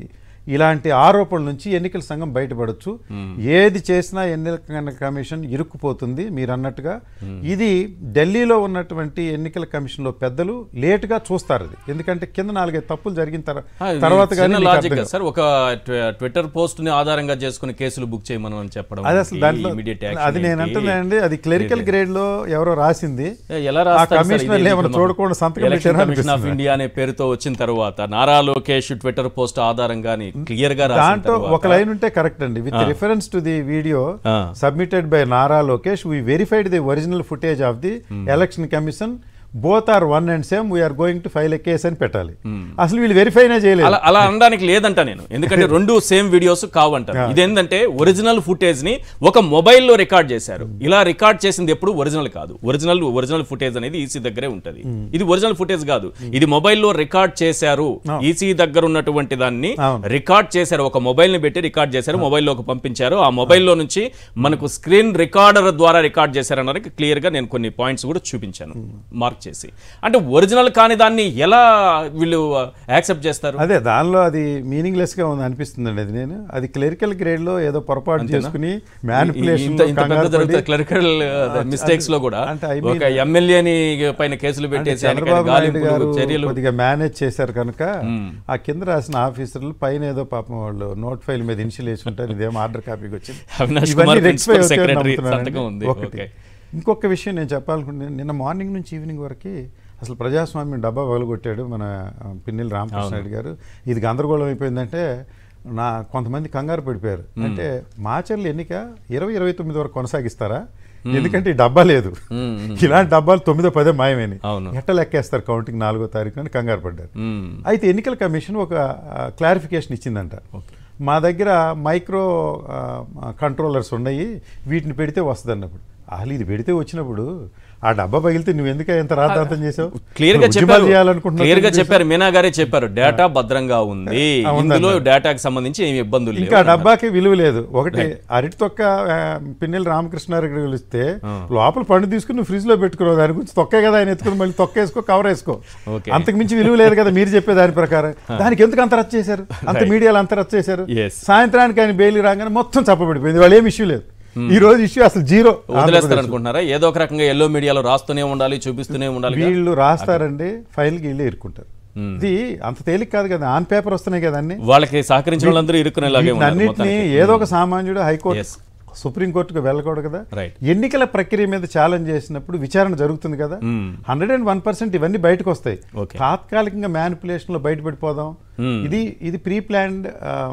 ఇలాంటి ఆరోపణల నుంచి ఎన్నికల సంఘం బయటపడొచ్చు ఏది చేసినా ఎన్నికల కమిషన్ ఇరుక్కుపోతుంది మీరు అన్నట్టుగా ఇది ఢిల్లీలో ఉన్నటువంటి ఎన్నికల కమిషన్లో పెద్దలు లేటుగా చూస్తారు అది ఎందుకంటే కింద నాలుగైదు తప్పులు జరిగిన తర- ఆ, ఇది తర్వాత కానీ చిన్న మీకు లాజిక్ అర్థం కదా సార్ ఒక ట్వి- ట్విట్టర్ పోస్ట్ ని ఆధారంగా చేసుకుని కేసులు బుక్ చేయమని అని చెప్పడం అది అసలు ఏంటి? దాంట్లో Immediate అది action నేను ఏంటి? అంటున్నానండి అది క్లరికల్ గ్రేడ్ లో ఎవరో రాసింది ఏ, ఎలా ఆ రాస్తారు సార్ కమిషనర్లు ఇది ఏమైనా ఇప్పుడు చూడకుండా సంతకం ఎలక్షన్ పెట్టారా కమిషన్ ఆఫ్ అనిపిస్తుంది. ఇండియా అనే పేరుతో వచ్చిన తర్వాత నారా లోకేష్ ట్విట్టర్ పోస్ట్ ఆధారంగా క్లియర్ గా రాసిన దాంట్లో ఒక తర్వాత లైన్ ఉంటే కరెక్ట్ అండి with reference to the video ఆ. Submitted by Nara Lokesh we verified the original footage of the election commission both are one and same we are going to file a case అని పెట్టాలి అసలు వీళ్ళు వెరిఫైనే చేయలేదు అలా అలా అనడానికి లేదంట నేను ఎందుకంటే రెండు సేమ్ వీడియోస్ కావంటారు ఇదేంటంటే ఒరిజినల్ ఫుటేజ్ ని ఒక మొబైల్లో రికార్డ్ చేశారు ఇలా రికార్డ్ చేసింది ఎప్పుడు ఒరిజినల్ కాదు ఒరిజినల్ ఒరిజినల్ ఫుటేజ్ అనేది ఈసీ దగ్గరే ఉంటది ఇది ఒరిజినల్ ఫుటేజ్ కాదు ఇది మొబైల్లో రికార్డ్ చేశారు ఈసీ దగ్గర ఉన్నటువంటి దాన్ని అవును. రికార్డ్ చేశారు ఒక మొబైల్ ని పెట్టి రికార్డ్ చేశారు మొబైల్లోకి పంపించారు ఆ మొబైల్లో నుంచి మనకు స్క్రీన్ రికార్డర్ ద్వారా రికార్డ్ చేశారన్నది క్లియర్ గా నేను కొన్ని పాయింట్స్ కూడా చూపించాను మార్క్ చేసి అంటే ఒరిజినల్ కాని దాన్ని ఎలా వీళ్ళు యాక్సెప్ట్ చేస్తారు అదే దానిలో అది మీనింగ్లెస్ గా ఉంది అనిపిస్తుందండి అది నేను అది క్లరికల్ గ్రేడ్ లో ఏదో పొరపాటు చేసుకుని మ్యానిపులేషన్ ఇంత ఇంత పెద్ద జరుగుతుంది క్లరికల్ మిస్టేక్స్ లో కూడా అంటే I ఒక ఎమ్మెల్యేని పైన కేసులు పెట్టేసి ఆయనకి చంద్రబాబు నాయుడు గాలింపులు, గారు చర్యలు కొద్దిగా మేనేజ్ చేశారు కనుక ఆ కింద రాసిన ఆఫీసర్లు పైన ఏదో పాపం వాళ్ళు నోట్ ఫైల్ మీద ఇనిషియల్ వేసుకుంటారు ఇదేమో ఆర్డర్ కాపీకి వచ్చింది అవినాష్ ఇవన్నీ కుమార్ rectify ప్రిన్సిపల్ అవుతాయని సెక్రటరీ నమ్ముతున్నానండి. సంతకం ఉంది ఒకటి ఓకే ఇంకొక విషయం నేను చెప్పాలనుకుంటున్నాను నిన్న మార్నింగ్ నుంచి ఈవినింగ్ వరకు అసలు ప్రజాస్వామ్యం డబ్బా వగలగొట్టాడు మన ఆ, పిన్నెల రామకృష్ణ రెడ్డి గారు ఇది గందరగోళం అయిపోయిందంటే నా కొంతమంది కంగారు పడిపోయారు అంటే మాచర్ల ఎన్నిక ఇరవై ఇరవై తొమ్మిది వరకు కొనసాగిస్తారా ఎందుకంటే ఈ డబ్బా లేదు ఇలాంటి డబ్బాలు తొమ్మిదో పదే మాయమని అవును. ఎట్ట లెక్కేస్తారు కౌంటింగ్ నాలుగో తారీఖు అని కంగారు పడ్డారు మ్మ్. అయితే ఎన్నికల కమిషన్ ఒక క్లారిఫికేషన్ ఇచ్చిందంట మా దగ్గర మైక్రో ఆ, కంట్రోలర్స్ ఉన్నాయి వీటిని పెడితే వస్తుంది అన్నప్పుడు అసలు ఇది పెడితే వచ్చినప్పుడు ఆ డబ్బా పగిలితే నువ్వు ఎందుకు ఎంత రాద్ధాంతం చేసావు క్లియర్ గా ఉద్యమాలు చెప్పారు చేయాలనుకుంటున్నావు క్లియర్ గా చెప్పారు మీనా గారే చెప్పారు డేటా భద్రంగా ఉంది ఆ, ఉందన్నారు. ఇందులో డేటాకి సంబంధించి ఏమి ఇబ్బందులు ఇంకా లేవు డబ్బాకి విలువ లేదు ఒకటి అరటి తొక్క ఆ, పిన్నెల రామకృష్ణారెడ్డి పిలిస్తే లోపల పండు తీసుకుని నువ్వు ఫ్రిడ్జ్ లో పెట్టుకున్నావు దాని గురించి తొక్కే కదా ఆయన ఎత్తుకుని మళ్ళీ తొక్క వేసుకో కవర్ వేసుకో Okay. అంతకు మించి విలువ లేదు కదా మీరు చెప్పే దాని ప్రకారం దానికి ఎందుకు అంత రచ్చ చేశారు అంత మీడియాలో అంత రచ్చ చేశారు Yes. సాయంత్రానికి ఆయన బెయిల్ రాగానే మొత్తం చప్పబడిపోయింది వాళ్ళు ఏం ఇష్యూ లేదు ఈ రోజు ఇష్యూ అసలు జీరో వదిలేస్తారు అనుకుంటున్నారా ఏదో ఒక రకంగా ఎల్లో మీడియాలో రాస్తూనే ఉండాలి చూపిస్తూనే ఉండాలి కదా? వీళ్ళు రాస్తారండి ఫైల్కి వీళ్ళు ఇరుక్కుంటారు ఇది అంత తేలిక కాదు కదా ఆన్ పేపర్ వస్తున్నాయి కదా అన్ని వాళ్ళకి సహకరించిన వాళ్ళందరూ ఇరుక్కునేలాగే ఉన్నారు అన్నింటినీ మొత్తానికి. ఏదో ఒక సామాన్యుడు హైకోర్టు Yes. సుప్రీంకోర్టుకు వెళ్ళకూడదు కదా Right. ఎన్నికల ప్రక్రియ మీద ఛాలెంజ్ చేసినప్పుడు విచారణ జరుగుతుంది కదా Hmm. Hundred and one percent ఇవన్నీ బయటకు వస్తాయి Okay. తాత్కాలికంగా మ్యానిపులేషన్ లో బయటపడిపోదాం Hmm. ఇది ఇది ప్రీ ప్లాన్డ్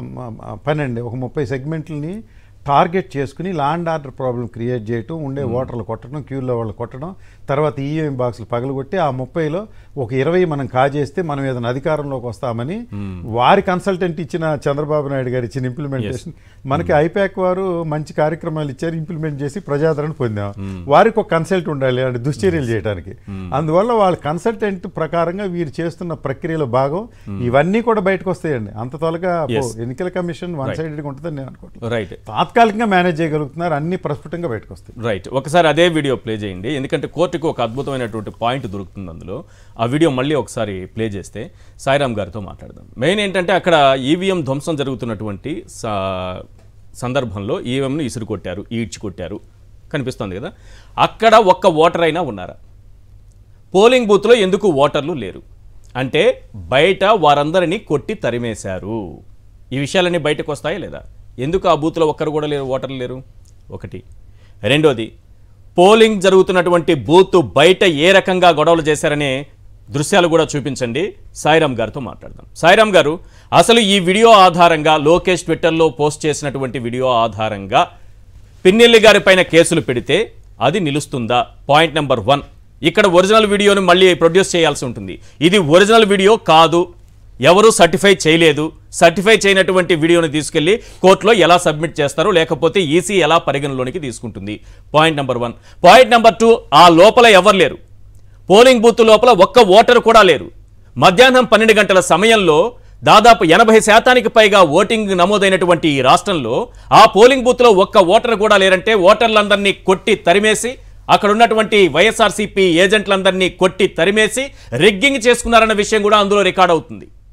పని అండి ఒక ముప్పై సెగ్మెంట్లని టార్గెట్ చేసుకుని లాండ్ ఆర్డర్ ప్రాబ్లం క్రియేట్ చేయటం ఉండే ఓటర్లు కొట్టడం క్యూలో వాళ్ళు కొట్టడం తర్వాత ఈఎం బాక్సులు పగలగొట్టి ఆ ముప్పైలో ఒక ఇరవై మనం కాజేస్తే మనం ఏదైనా అధికారంలోకి వస్తామని వారి కన్సల్టెంట్ ఇచ్చిన చంద్రబాబు నాయుడు గారు ఇచ్చిన ఇంప్లిమెంటేషన్ మనకి ఐపాక్ వారు మంచి కార్యక్రమాలు ఇచ్చారు ఇంప్లిమెంట్ చేసి ప్రజాదరణ పొందాం వారికి ఒక కన్సల్ట్ ఉండాలి అంటే దుశ్చర్యలు చేయడానికి అందువల్ల వాళ్ళ కన్సల్టెంట్ ప్రకారంగా వీరు చేస్తున్న ప్రక్రియలో భాగం ఇవన్నీ కూడా బయటకు వస్తాయండి అంత త్వరగా Yes. అబ్బో, ఎన్నికల కమిషన్ వన్ సైడెడ్గా ఉంటుందని నేను అనుకోవట్లేదు రైట్ తాత్కాలికంగా మేనేజ్ చేయగలుగుతున్నారు అన్ని ప్రస్ఫుటంగా బయటకు వస్తాయి రైట్ ఒకసారి అదే వీడియో ప్లే చేయండి ఎందుకంటే కోర్టుకు ఒక అద్భుతమైనటువంటి పాయింట్ దొరుకుతుంది అందులో ఆ వీడియో మళ్ళీ ఒకసారి ప్లే చేస్తే సాయిరామ్ గారితో మాట్లాడదాం మెయిన్ ఏంటంటే అక్కడ ఈవీఎం ధ్వంసం జరుగుతున్నటువంటి స- సందర్భంలో ఈవీఎంను ఇసురు కొట్టారు ఈడ్చి కొట్టారు కనిపిస్తుంది కదా అక్కడ ఒక్క ఓటర్ అయినా ఉన్నారా పోలింగ్ బూత్లో ఎందుకు ఓటర్లు లేరు అంటే బయట వారందరినీ కొట్టి తరిమేశారు ఈ విషయాలన్నీ బయటకు వస్తాయా లేదా ఎందుకు ఆ బూత్లో ఒక్కరు కూడా లేరు ఓటర్లు లేరు ఒకటి రెండోది పోలింగ్ జరుగుతున్నటువంటి బూత్ బయట ఏ రకంగా గొడవలు చేశారనే దృశ్యాలు కూడా చూపించండి సాయిరామ్ గారితో మాట్లాడదాం సాయిరామ్ గారు అసలు ఈ వీడియో ఆధారంగా లోకేష్ ట్విట్టర్లో పోస్ట్ చేసినటువంటి వీడియో ఆధారంగా పిన్నెల్లి గారి పైన కేసులు పెడితే అది నిలుస్తుందా పాయింట్ నెంబర్ వన్ ఇక్కడ ఒరిజినల్ వీడియోని మళ్ళీ ప్రొడ్యూస్ చేయాల్సి ఉంటుంది ఇది ఒరిజినల్ వీడియో కాదు ఎవరు సర్టిఫై చేయలేదు సర్టిఫై చేయనటువంటి వీడియోని తీసుకెళ్లి కోర్టులో ఎలా సబ్మిట్ చేస్తారు లేకపోతే ఈసీ ఎలా పరిగణలోనికి తీసుకుంటుంది point number one point number two ఆ లోపల ఎవరు లేరు పోలింగ్ బూత్ లోపల ఒక్క ఓటరు కూడా లేరు మధ్యాహ్నం పన్నెండు గంటల సమయంలో దాదాపు ఎనభై శాతానికి పైగా ఓటింగ్ నమోదైనటువంటి ఈ రాష్ట్రంలో ఆ పోలింగ్ బూత్లో ఒక్క ఓటర్ కూడా లేరంటే ఓటర్లందరినీ కొట్టి తరిమేసి అక్కడ ఉన్నటువంటి వైఎస్ఆర్సీపీ ఏజెంట్లందరినీ కొట్టి తరిమేసి రిగ్గింగ్ చేసుకున్నారన్న విషయం కూడా అందులో రికార్డ్ అవుతుంది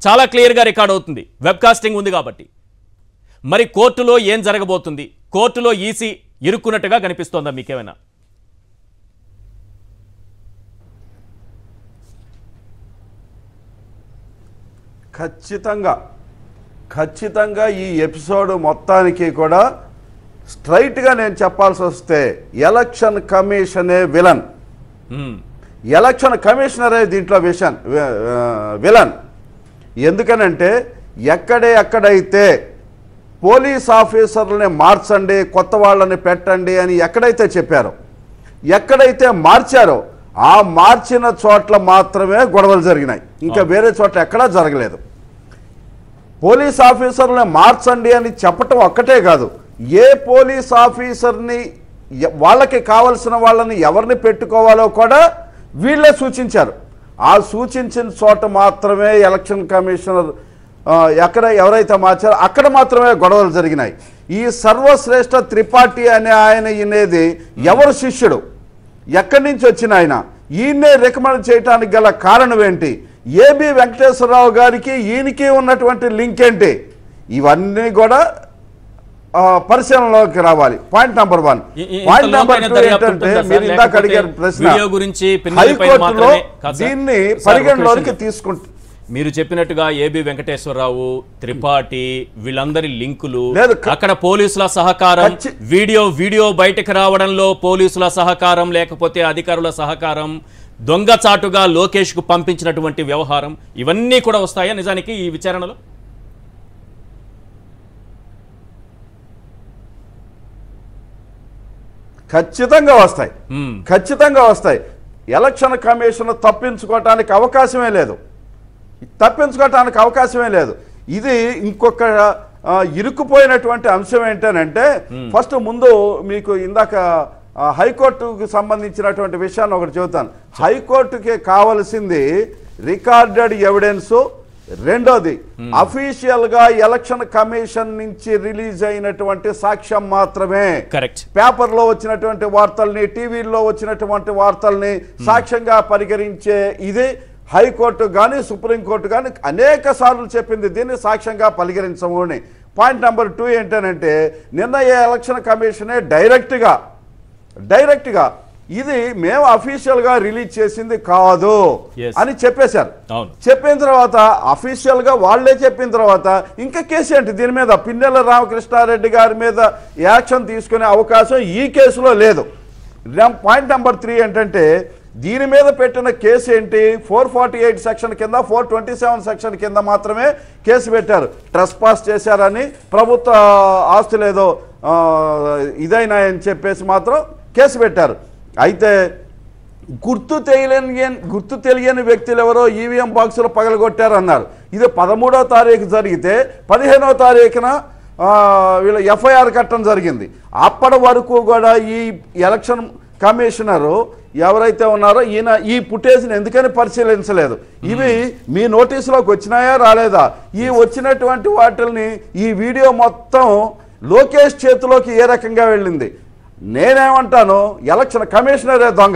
చాలా క్లియర్గా రికార్డ్ అవుతుంది వెబ్కాస్టింగ్ ఉంది కాబట్టి మరి కోర్టులో ఏం జరగబోతుంది కోర్టులో ఈసీ ఇరుక్కున్నట్టుగా కనిపిస్తోందా మీకేమైనా ఖచ్చితంగా ఖచ్చితంగా ఈ ఎపిసోడ్ మొత్తానికి కూడా స్ట్రైట్గా నేను చెప్పాల్సి వస్తే ఎలక్షన్ కమిషనే విలన్ మ్మ్. ఎలక్షన్ కమిషనరే దీంట్లో విషన్ వి- ఆ, విలన్ ఎందుకనంటే ఎక్కడే ఎక్కడైతే పోలీస్ ఆఫీసర్లని మార్చండి కొత్త వాళ్ళని పెట్టండి అని ఎక్కడైతే చెప్పారో ఎక్కడైతే మార్చారో ఆ మార్చిన చోట్ల మాత్రమే గొడవలు జరిగినాయి ఇంకా వేరే చోట్ల ఎక్కడా జరగలేదు పోలీస్ ఆఫీసర్ని మార్చండి అని చెప్పటం ఒక్కటే కాదు ఏ పోలీస్ ఆఫీసర్ని ఎ- వాళ్ళకి కావలసిన వాళ్ళని ఎవరిని పెట్టుకోవాలో కూడా వీళ్ళే సూచించారు ఆ సూచించిన చోట మాత్రమే ఎలక్షన్ కమిషనర్ ఆ, ఎక్కడ ఎవరైతే మార్చారో అక్కడ మాత్రమే గొడవలు జరిగినాయి ఈ సర్వశ్రేష్ఠ త్రిపాఠి అనే ఆయన అనేది ఎవరు శిష్యుడు ఎక్కడి నుంచి వచ్చిన ఆయన ఈయన్నే రికమెండ్ చేయడానికి గల కారణం ఏంటి ఏబి వెంకటేశ్వరరావు గారికి ఈయనకి ఉన్నటువంటి లింక్ ఏంటి ఇవన్నీ కూడా ఆ, పరిశీలనలోకి రావాలి పాయింట్ నెంబర్ వన్ ఈ- ఈ- ఇంత పాయింట్ నెంబర్ లోతైన టూ దర్యాప్తు ఏంటంటే ఉంటుందా సార్? మీరు ఇందాక లేకపోతే అడిగారు ప్రశ్న వీడియో గురించి పిన్నెలపైన హైకోర్టులో మాత్రమే కాదు సార్? దీన్ని సార్, ఒక పరిగణలోకి విషయం. తీసుకుంటే మీరు చెప్పినట్టుగా ఏబి వెంకటేశ్వరరావు త్రిపాఠి వీళ్ళందరి లింకులు లేదు, క- అక్కడ పోలీసుల సహకారం ఖచ్చి- వీడియో వీడియో బయటకు రావడంలో పోలీసుల సహకారం లేకపోతే అధికారుల సహకారం దొంగచాటుగా లోకేష్ కు పంపించినటువంటి వ్యవహారం ఇవన్నీ కూడా వస్తాయా నిజానికి ఈ విచారణలో ఖచ్చితంగా వస్తాయి మ్మ్. ఖచ్చితంగా వస్తాయి ఎలక్షన్ కమిషన్ తప్పించుకోవటానికి అవకాశమే లేదు తప్పించుకోవటానికి అవకాశమే లేదు ఇది ఇంకొక ఆ, ఇరుక్కుపోయినటువంటి అంశం ఏంటనంటే ఫస్ట్ ముందు మీకు ఇందాక ఆ, హైకోర్టుకు సంబంధించినటువంటి విషయాన్ని ఒకటి చెబుతాను హైకోర్టుకి కావలసింది రికార్డెడ్ ఎవిడెన్స్ రెండోది అఫీషియల్ గా ఎలక్షన్ కమిషన్ నుంచి రిలీజ్ అయినటువంటి సాక్ష్యం మాత్రమే కరెక్ట్ పేపర్లో వచ్చినటువంటి వార్తల్ని టీవీల్లో వచ్చినటువంటి వార్తల్ని సాక్ష్యంగా పరిగణించే ఇది హైకోర్టు కానీ సుప్రీంకోర్టు కానీ అనేక సార్లు చెప్పింది దీన్ని సాక్ష్యంగా పరిగణించము అని పాయింట్ నెంబర్ టూ ఏంటనంటే నిన్న ఏ ఎలక్షన్ కమిషనే డైరెక్ట్గా డైరెక్ట్గా ఇది మేము అఫీషియల్గా రిలీజ్ చేసింది కాదు Yes. అని చెప్పేశారు అవును. చెప్పిన తర్వాత అఫీషియల్ గా వాళ్ళే చెప్పిన తర్వాత ఇంకా కేసు ఏంటి దీని మీద పిన్నెల రామకృష్ణారెడ్డి గారి మీద యాక్షన్ తీసుకునే అవకాశం ఈ కేసులో లేదు రం- పాయింట్ నెంబర్ త్రీ ఏంటంటే దీని మీద పెట్టిన కేసు ఏంటి ఫోర్ ఫార్టీ ఎయిట్ సెక్షన్ కింద ఫోర్ ట్వంటీ సెవెన్ సెక్షన్ కింద మాత్రమే కేసు పెట్టారు ట్రస్ పాస్ చేశారని ప్రభుత్వ ఆస్తులు ఏదో ఆ, ఇదైనాయని చెప్పేసి మాత్రం కేసు పెట్టారు అయితే గుర్తు తెలియని గుర్తు తెలియని వ్యక్తులు ఎవరో ఈవీఎం బాక్సులు పగలగొట్టారన్నారు ఇది పదమూడో తారీఖు జరిగితే పదిహేనో తారీఖున ఆ, వీళ్ళ ఎఫ్ఐఆర్ కట్టడం జరిగింది అప్పటి వరకు కూడా ఈ ఎలక్షన్ కమిషనరు ఎవరైతే ఉన్నారో ఈయన ఈ ఫుటేజ్ని ఎందుకని పరిశీలించలేదు ఇవి మీ నోటీసులోకి వచ్చినాయా రాలేదా ఈ వచ్చినటువంటి వాటిల్ని ఈ వీడియో మొత్తం లోకేష్ చేతిలోకి ఏ రకంగా వెళ్ళింది నేనేమంటాను ఎలక్షన్ కమిషనరే దొంగ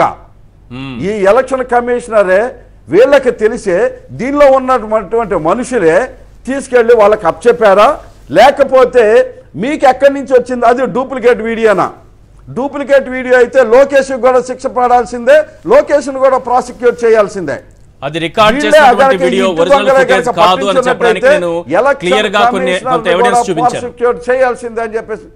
ఈ ఎలక్షన్ కమిషనరే వీళ్ళకి తెలిసే దీనిలో ఉన్నటువంటి మనుషులే తీసుకెళ్ళి వాళ్ళకి అప్పచెప్పారా లేకపోతే మీకు ఎక్కడి నుంచి వచ్చింది అది డూప్లికేట్ వీడియోనా డూప్లికేట్ వీడియో అయితే లోకేష్ కూడా శిక్ష పడాల్సిందే లోకేష్ను కూడా ప్రాసిక్యూట్ చేయాల్సిందే అది రికార్డ్ వీళ్ళే చేసినటువంటి అదనకి వీడియో ఇంటి ఒరిజినల్ దొంగలే ఫుటేజ్ కనుక కాదు అని చెప్పడానికి నేను పట్టించినట్టయితే ఎలక్షన్ క్లియర్ గా కొన్ని కమిషనర్ని కొంత కూడా ఎవిడెన్స్ చూపించాను ప్రాసిక్యూట్ చేయాల్సిందే అని చెప్పేసి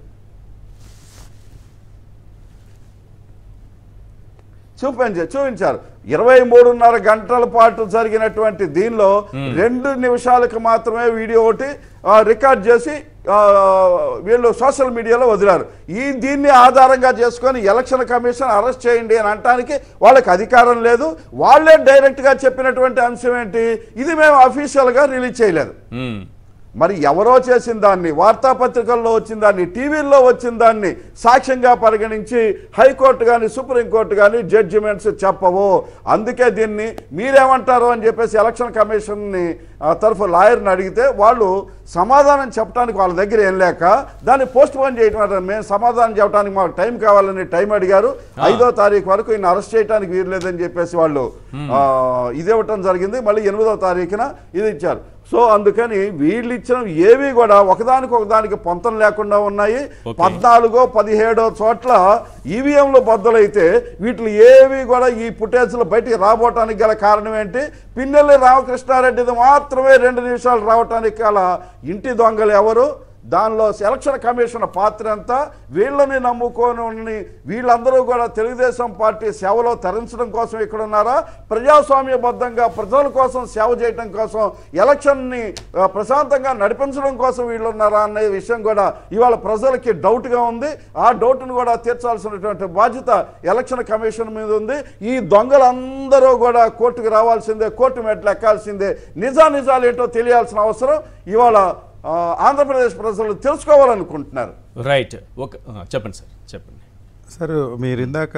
చూపించారు చూపించారు ఇరవై మూడున్నర గంటల పాటు జరిగినటువంటి దీనిలో రెండు నిమిషాలకు మాత్రమే వీడియో ఒకటి ఆ, రికార్డ్ చేసి ఆ, వీళ్ళు సోషల్ మీడియాలో వదిలారు ఈ దీన్ని ఆధారంగా చేసుకొని ఎలక్షన్ కమిషన్ అరెస్ట్ చేయండి అని అనటానికి వాళ్ళకి అధికారం లేదు వాళ్ళే డైరెక్ట్గా చెప్పినటువంటి అంశం ఏంటి ఇది మేము అఫీషియల్గా రిలీజ్ చేయలేదు మ్మ్. మరి ఎవరో చేసిన దాన్ని వార్తాపత్రికల్లో వచ్చిన దాన్ని టీవీల్లో వచ్చిన దాన్ని సాక్ష్యంగా పరిగణించి హైకోర్టు కానీ సుప్రీంకోర్టు కానీ జడ్జిమెంట్స్ చెప్పవు అందుకే దీన్ని మీరేమంటారు అని చెప్పేసి ఎలక్షన్ కమిషన్ని ఆ, తరఫు లాయర్ని అడిగితే వాళ్ళు సమాధానం చెప్పడానికి వాళ్ళ దగ్గర ఏం లేక దాన్ని పోస్ట్ పోన్ చేయడం అంటే మేము సమాధానం చెప్పడానికి మాకు టైం కావాలని టైం అడిగారు ఐదో తారీఖు వరకు ఈయన అరెస్ట్ చేయడానికి వీరలేదని చెప్పేసి వాళ్ళు ఆ, ఇది ఇవ్వటం జరిగింది మళ్ళీ ఎనిమిదో తారీఖున ఇది ఇచ్చారు సో అందుకని వీళ్ళు ఇచ్చిన ఏవి కూడా ఒకదానికి ఒకదానికి పొంతం లేకుండా ఉన్నాయి Okay. పద్నాలుగో పదిహేడో చోట్ల ఈవీఎంలు బద్దలైతే వీటిలో ఏవి కూడా ఈ ఫుటేజ్లు బయటికి రాబోటానికి గల కారణం ఏంటి పిన్నెల్లి రామకృష్ణారెడ్డిది మాత్రమే రెండు నిమిషాలు రావటానికి గల ఇంటి దొంగలు ఎవరు దానిలో ఎలక్షన్ కమిషన్ పాత్ర ఎంత వీళ్ళని నమ్ముకొని ఉన్న వీళ్ళందరూ కూడా తెలుగుదేశం పార్టీ సేవలో తరించడం కోసం ఇక్కడ ఉన్నారా ప్రజాస్వామ్యబద్ధంగా ప్రజల కోసం సేవ చేయడం కోసం ఎలక్షన్ని ఆ, ప్రశాంతంగా నడిపించడం కోసం వీళ్ళు ఉన్నారా అనే విషయం కూడా ఇవాళ ప్రజలకి డౌట్గా ఉంది ఆ డౌట్ను కూడా తీర్చాల్సినటువంటి బాధ్యత ఎలక్షన్ కమిషన్ మీద ఉంది ఈ దొంగలందరూ కూడా కోర్టుకు రావాల్సిందే కోర్టు మెట్లు ఎక్కాల్సిందే నిజా నిజాలు ఏంటో తెలియాల్సిన అవసరం ఇవాళ ఆ, ఆంధ్రప్రదేశ్ ప్రజలు తెలుసుకోవాలనుకుంటున్నారు రైట్ ఒక ఆ, చెప్పండి సార్ చెప్పండి సార్ మీరు ఇందాక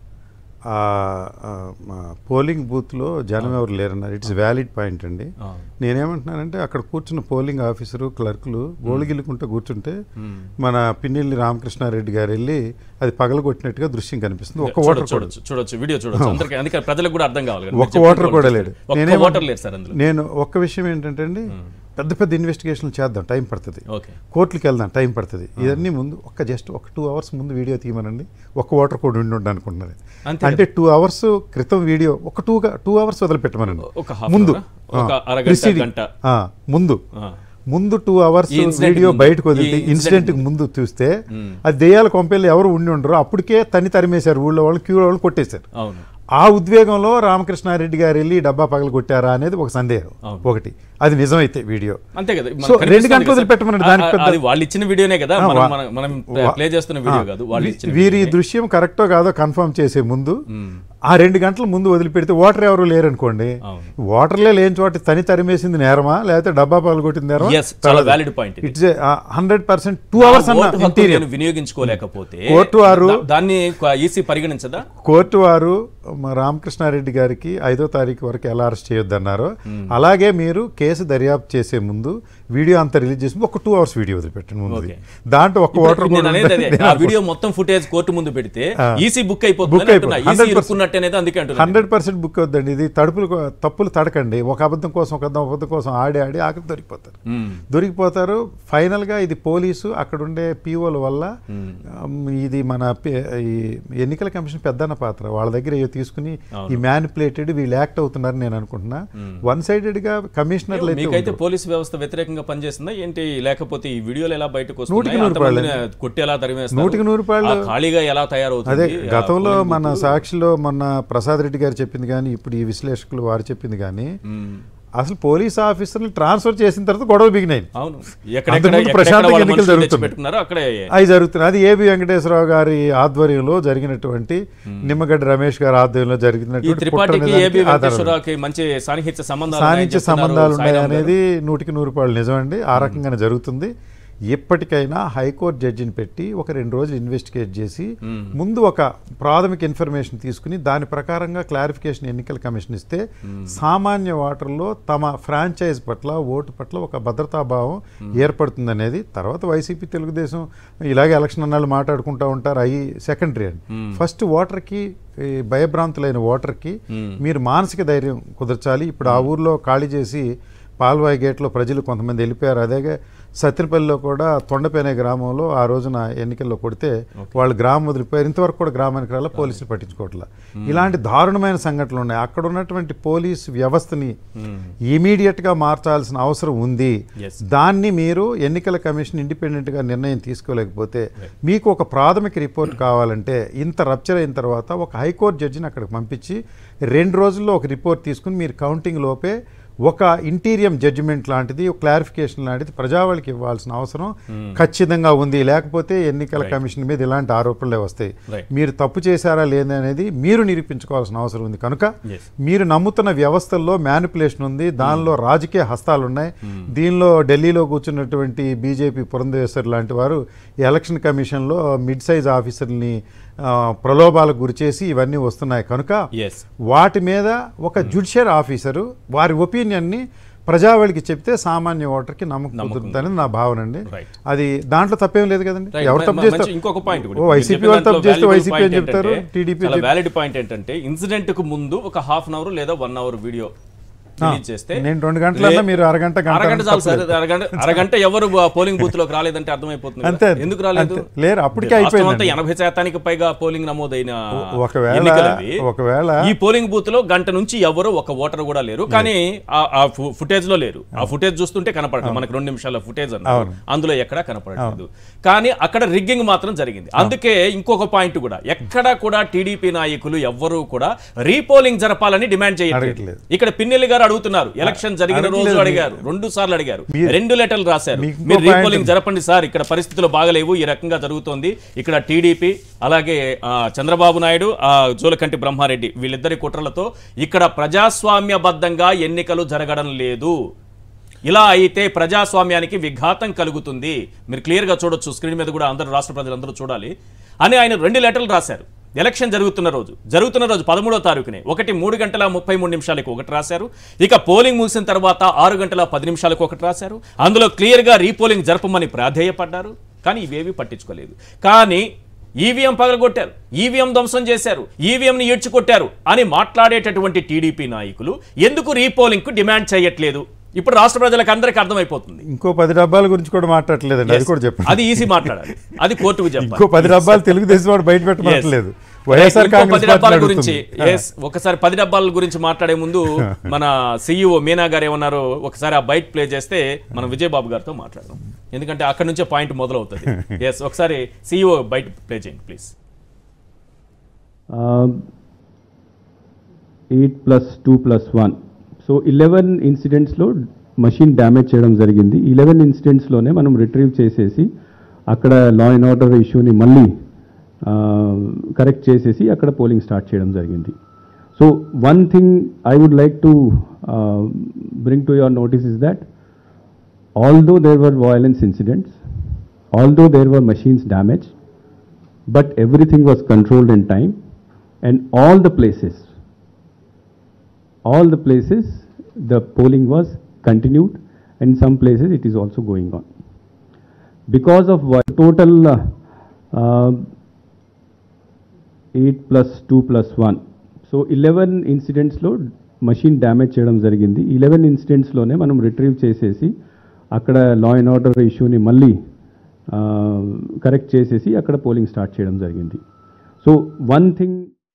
ఆ, ఆ, మా పోలింగ్ బూత్లో జనం ఎవరు లేరన్నారు ఇట్స్ వ్యాలిడ్ పాయింట్ అండి ఆ. నేనేమంటున్నానంటే అక్కడ కూర్చున్న పోలింగ్ ఆఫీసరు క్లర్కులు గోళగిల్లుకుంటూ కూర్చుంటే మన పిన్నెల్లి రామకృష్ణారెడ్డి గారు వెళ్ళి అది పగలగొట్టినట్టుగా దృశ్యం కనిపిస్తుంది ఒక్క ఓటర్ చూడొచ్చు కూడా చూడొచ్చు చూడొచ్చు వీడియో చూడొచ్చు అందరికీ అందుకే ప్రజలకు కూడా అర్థం కావాలి కదా. ఒక్క మీరు ఓటర్ చెప్పిన కూడా వాళ్ళు లేడు ఒక్క నేనేమో- ఓటర్ లేరు సార్ అందులో నేను ఒక్క విషయం ఏంటంటే అండి పెద్ద పెద్ద ఇన్వెస్టిగేషన్లు చేద్దాం టైం పడుతుంది ఓకే కోర్టుకి వెళ్దాం టైం పడుతుంది ఇవన్నీ ముందు ఒక్క జస్ట్ ఒక టూ అవర్స్ ముందు వీడియో తీయమనండి ఒక్క ఓటర్ కూడా ఉండి ఉండి అనుకుంటున్నాను అంతే అంటే టూ అవర్స్ క్రితం వీడియో ఒక టూ టూ అవర్స్ వదిలిపెట్టమనండి ఒక half ముందు hour ఆ? ఒక ఆ, అరగంట, preceding. గంట. ఆ, ముందు ఆ. ముందు టూ అవర్స్ ఈ incident వీడియో ముందు. బయటకు ఈ వదిలితే incident ఇన్సిడెంట్ ముందు చూస్తే అది దెయ్యాల కొంపెల్లి ఎవరు ఉండి ఉండరు అప్పటికే తన్ని తరిమేశారు ఊళ్ళో వాళ్ళు క్యూ వాళ్ళు కొట్టేశారు అవును ఆ ఉద్వేగంలో రామకృష్ణారెడ్డి గారు వెళ్ళి డబ్బా పగలు కొట్టారా అనేది ఒక సందేహం అవును. ఒకటి అది నిజమైతే వీడియో అంతే కదా మనకు సో కనిపిస్తుంది రెండు గంటలు కదా సార్. వదిలిపెట్టమనండి, ఆ, దానికి ఆ, పెద్ద- అది వాళ్ళు ఇచ్చిన వీడియోనే కదా ఆ, మనం వా- మనం- మనం వా- ప్లే చేస్తున్న వీడియో ఆ, కాదు వాళ్ళు వీ- ఇచ్చిన వీరి వీడియోనే. దృశ్యం కరెక్టో కాదో కన్ఫర్మ్ చేసే ముందు ఆ రెండు గంటల ముందు వదిలిపెడితే ఓటర్ ఎవరు లేరనుకోండి అవును. ఓటర్లే లేని చోట తని తరిమేసింది నేరమా లేకపోతే డబ్బా పాలు కొట్టింది నేరమా Yes, చాలా valid point ఇది. ఇట్స్ హండ్రెడ్ పర్సెంట్ టూ ఆ అవర్స్ అన్న ఓటు హక్కు ఇంటీరియర్ నేను వినియోగించుకోలేకపోతే కోర్టు వారు- దా- దాన్ని ఈసీ పరిగణించదా కోర్టు వారు మా రామకృష్ణారెడ్డి గారికి ఐదో తారీఖు వరకు ఎలా అరెస్ట్ చేయొద్దన్నారో అలాగే మీరు కేసు దర్యాప్తు చేసే ముందు వీడియో అంతా రిలీజ్ చేసి ఒక టూ అవర్స్ వీడియో వదిలిపెట్టండి ముందు Okay. దాంట్లో ఒక ఇప్పుడు ఓటర్ నేను కూడా అనేది అదే. ఉంటే ఆ వీడియో మొత్తం ఫుటేజ్ కోర్టు ముందు పెడితే ఈసీ బుక్ అయిపోతుంది Book అయిపోతుంది. ఈసీ 100% ఇరుక్కున్నట్టు అనేది అందుకే అంటున్నాను హండ్రెడ్ పర్సెంట్ బుక్ అవుద్దండి ఇది తడుపులు తప్పులు తడకండి ఒక అబద్ధం కోసం ఒక అబద్ధం- అబద్ధం కోసం ఆడి ఆడి ఆఖరి దొరికిపోతారు మ్మ్. దొరికిపోతారు ఫైనల్గా ఇది పోలీసు అక్కడ ఉండే పీఓల వల్ల ఆమ్, ఇది మన పే- ఈ ఎన్నికల కమిషన్ పెద్దన్న పాత్ర వాళ్ళ దగ్గర ఏవో తీసుకుని ఈ మ్యానిపులేటెడ్ వీళ్ళు యాక్ట్ అవుతున్నారని నేను అనుకుంటున్నా వన్ సైడెడ్గా కమిషనర్లు అయితే మీకైతే ఉండరు. పోలీస్ వ్యవస్థ వ్యతిరేకంగా పనిచేస్తుందా ఏంటి లేకపోతే ఈ వీడియోలు ఎలా బయటకు నూటికి వస్తున్నాయి నూరు అంతమందిని కొట్టి ఎలా తరిమేస్తారు నూటికి నూరు రూపాయలు. ఆ ఖాళీగా ఎలా తయారవుతుంది అదే ఆ గతంలో పోలింగ్ మన బూత్? సాక్షిలో మొన్న ప్రసాద్ రెడ్డి గారు చెప్పింది కానీ ఇప్పుడు ఈ విశ్లేషకులు వారు చెప్పింది కానీ మ్మ్. అసలు పోలీస్ ఆఫీసర్లు ట్రాన్స్ఫర్ చేసిన తర్వాత గొడవలు బిగినాయి అవును అంతకుముందు ఎక్కడెక్కడ ఎక్కడెక్కడ ప్రశాంతంగా వాళ్ళ ఎన్నికలు మనుషులు జరుగుతున్నాయి. తెచ్చిపెట్టుకున్నారో అక్కడే అవి జరుగుతున్నాయి అది ఏబి వెంకటేశ్వరరావు గారి ఆధ్వర్యంలో జరిగినటువంటి నిమ్మగడ్డ రమేష్ గారి ఆధ్వర్యంలో ఈ జరిగినటువంటి కుట్ర త్రిపాఠికి నిజానికి ఏబి ఆధారం. వెంకటేశ్వరరావుకి మంచి సాన్నిహిత్య సంబంధాలు ఉన్నాయని సాధించే చెప్తున్నారు సంబంధాలు ఉన్నాయి సాయిరాం గారు. అనేది నూటికి నూరు రూపాయలు నిజమండి ఆ రకంగానే జరుగుతుంది ఎప్పటికైనా హైకోర్టు జడ్జిని పెట్టి ఒక రెండు రోజులు ఇన్వెస్టిగేట్ చేసి ముందు ఒక ప్రాథమిక ఇన్ఫర్మేషన్ తీసుకుని దాని ప్రకారంగా క్లారిఫికేషన్ ఎన్నికల కమిషన్ ఇస్తే సామాన్య ఓటర్లో తమ ఫ్రాంచైజ్ పట్ల ఓటు పట్ల ఒక భద్రతాభావం ఏర్పడుతుంది అనేది తర్వాత వైసీపీ తెలుగుదేశం ఇలాగే ఎలక్షన్ అన్నాళ్ళు మాట్లాడుకుంటూ ఉంటారు అవి సెకండరీ అండి ఫస్ట్ ఓటర్కి ఈ భయభ్రాంతులైన ఓటర్కి మీరు మానసిక ధైర్యం కుదర్చాలి ఇప్పుడు ఆ ఊర్లో ఖాళీ చేసి పాల్వాయి గేట్లో ప్రజలు కొంతమంది వెళ్ళిపోయారు అదేగా సత్యనపల్లిలో కూడా తొండపేనే గ్రామంలో ఆ రోజున ఎన్నికల్లో కొడితే వాళ్ళు గ్రామం వదిలిపోయారు ఇంతవరకు కూడా గ్రామానికి రాలా పోలీసులు పట్టించుకోవట్లా ఇలాంటి దారుణమైన సంఘటనలు ఉన్నాయి అక్కడ ఉన్నటువంటి పోలీస్ వ్యవస్థని ఇమీడియట్గా మార్చాల్సిన అవసరం ఉంది Yes. దాన్ని మీరు ఎన్నికల కమిషన్ ఇండిపెండెంట్గా నిర్ణయం తీసుకోలేకపోతే మీకు ఒక ప్రాథమిక రిపోర్ట్ కావాలంటే ఇంత రప్చర్ అయిన తర్వాత ఒక హైకోర్టు జడ్జిని అక్కడికి పంపించి రెండు రోజుల్లో ఒక రిపోర్ట్ తీసుకుని మీరు కౌంటింగ్ లోపే ఒక ఇంటీరియం జడ్జిమెంట్ లాంటిది ఒక క్లారిఫికేషన్ లాంటిది ప్రజావాళ్ళకి ఇవ్వాల్సిన అవసరం ఖచ్చితంగా ఉంది లేకపోతే ఎన్నికల కమిషన్ మీద ఇలాంటి ఆరోపణలే వస్తాయి Right. మీరు తప్పు చేశారా లేదా అనేది మీరు నిరూపించుకోవాల్సిన అవసరం ఉంది కనుక Yes. మీరు నమ్ముతున్న వ్యవస్థల్లో మ్యానిపులేషన్ ఉంది దానిలో రాజకీయ హస్తాలు ఉన్నాయి దీనిలో ఢిల్లీలో కూర్చున్నటువంటి బీజేపీ పురంధేశ్వర్ లాంటి వారు ఎలక్షన్ కమిషన్లో మిడ్ సైజ్ ఆఫీసర్ని ఆ, ప్రలోభాలకు గురిచేసి ఇవన్నీ వస్తున్నాయి కనుక Yes. వాటి మీద ఒక జుడిషియర్ ఆఫీసరు వారి ఒపీనియన్ని ప్రజావళికి చెప్తే సామాన్య ఓటర్కి నమ్మకం నమ్మకం కుదురుతుందని నా భావన అండి Right. అది దాంట్లో తప్పేం లేదు కదండి Right. ఎవరు మ- తప్పు మ- చేస్తారు మంచి ఇంకొక పాయింట్ కూడా. ఓ మీరు వైసీపీ చెప్పిన వాళ్ళు తప్పు దాంట్లో చేస్తే valuable వైసీపీ point అని చెప్తారు ఏంటంటే, టీడీపీ చాలా వ్యాలిడ్ పాయింట్ ఏంటంటే ఇన్సిడెంట్ కు ముందు ఒక హాఫ్ అన్ అవర్ లేదా వన్ అవర్ వీడియో రిలీజ్ చేస్తే నేను రెండు గంటలన్నా మీరు అరగంట, గంట అరగంట చాలు సార్ తప్పలేదు. అరగంట అరగంట ఎవరు పోలింగ్ బూత్ లోకి రాలేదంటే అర్థమైపోతుంది కదా. అంతే. ఎందుకు రాలేదు అంతే. లేరు, అప్పటికే రాష్ట్రం అంతా అయిపోయిందండి. ఎనభై శాతానికి పైగా పోలింగ్ నమోదైన ఒకవేళ ఎన్నికలవి. ఒకవేళ ఈ పోలింగ్ బూత్ లో గంట నుంచి ఎవరు ఒక ఓటర్ కూడా లేరు కానీ ఆ- ఆ ఫుటేజ్ లో లేరు ఆ ఫుటేజ్ చూస్తుంటే కనపడదు మనకి రెండు నిమిషాల ఫుటేజ్ అన్నారు అవును. అందులో ఎక్కడా కనపడలేదు కానీ అక్కడ రిగ్గింగ్ మాత్రం జరిగింది అందుకే ఇంకొక పాయింట్ కూడా ఎక్కడా కూడా టీడీపీ నాయకులు ఎవ్వరూ కూడా రీపోలింగ్ జరపాలని డిమాండ్ చేయట్లేదు అడగట్లేదు. ఇక్కడ పిన్నెల్లి గారు అడుగుతున్నారు ఎలక్షన్ జరిగిన రోజు అడగట్లేదు. అడిగారు రెండు సార్లు అడిగారు మీరు- రెండు లెటర్లు రాశారు మీకు ఇంకో మీరు పాయింట్ రీపోలింగ్ ఉంది. జరపండి సార్ ఇక్కడ పరిస్థితులు బాగలేవు ఈ రకంగా జరుగుతోంది ఇక్కడ టీడీపీ అలాగే ఆ, చంద్రబాబు నాయుడు ఆ, జోలకంటి బ్రహ్మారెడ్డి వీళ్ళిద్దరి కుట్రలతో ఇక్కడ ప్రజాస్వామ్యబద్ధంగా ఎన్నికలు జరగడం లేదు ఇలా అయితే ప్రజాస్వామ్యానికి విఘాతం కలుగుతుంది మీరు క్లియర్గా చూడొచ్చు స్క్రీన్ మీద కూడా అందరూ రాష్ట్ర ప్రజలందరూ చూడాలి అని ఆయన రెండు లెటర్లు రాశారు ఎలక్షన్ జరుగుతున్న రోజు జరుగుతున్న రోజు పదమూడో తారీఖునే ఒకటి మూడు గంటల ముప్పై మూడు నిమిషాలకు ఒకటి రాశారు ఇక పోలింగ్ ముగిసిన తర్వాత ఆరు గంటల పది నిమిషాలకు ఒకటి రాశారు అందులో క్లియర్గా రీపోలింగ్ జరపమని ప్రాధేయపడ్డారు కానీ ఇవేవి పట్టించుకోలేదు కానీ ఈవీఎం పగలగొట్టారు ఈవీఎం ధ్వంసం చేశారు ఈవీఎంని ఈడ్చుకొట్టారు అని మాట్లాడేటటువంటి టీడీపీ నాయకులు ఎందుకు రీపోలింగ్కు డిమాండ్ చేయట్లేదు ఇప్పుడు రాష్ట్ర ప్రజలకు అందరికీ అర్థమైపోతుంది ఇంకో పది డబ్బాల గురించి కూడా మాట్లాడలేదండి అది కూడా చెప్పండి అది ఈజీ మాట్లాడాలి అది కోర్టుకు చెప్పాలి ఇంకో పది డబ్బాలు తెలుగుదేశం వాడు బయట పెట్టట్లేదు వైఎస్ఆర్ ఇంకో కాంగ్రెస్ పది పార్టీ డబ్బాల గురించి అడుగుతుంది. yes, ఒకసారి పది డబ్బాల గురించి మాట్లాడే ముందు మన సిఇఓ మీనా గారు ఏమన్నారు ఒకసారి ఆ బైట్ ప్లే చేస్తే మనం విజయబాబు గారితో మాట్లాడదాం ఎందుకంటే అక్కడ నుంచే పాయింట్ మొదలవుతుంది ఎస్ ఒకసారి సిఇఓ బైట్ ప్లే చేయండి please eight plus two plus one so eleven ఇన్సిడెంట్స్లో మషిన్ డ్యామేజ్ చేయడం జరిగింది ఇలెవెన్ ఇన్సిడెంట్స్లోనే మనం రిట్రీవ్ చేసేసి అక్కడ లా అండ్ ఆర్డర్ ఇష్యూని మళ్ళీ కరెక్ట్ చేసేసి అక్కడ పోలింగ్ స్టార్ట్ చేయడం జరిగింది so one thing I would like to bring to your notice is that although there were violence incidents, although there were machines damaged, but everything was controlled in time, and all the places, all the places, the polling was continued, and some places it is also going on. Because of what total uh, uh, 8 plus 2 plus 1. So eleven ఇన్సిడెంట్స్లో మషిన్ డ్యామేజ్ చేయడం జరిగింది ఇలెవెన్ ఇన్సిడెంట్స్లోనే మనం రిట్రీవ్ చేసేసి అక్కడ లా అండ్ ఆర్డర్ ఇష్యూని మళ్ళీ కరెక్ట్ చేసేసి అక్కడ పోలింగ్ స్టార్ట్ చేయడం జరిగింది so one thing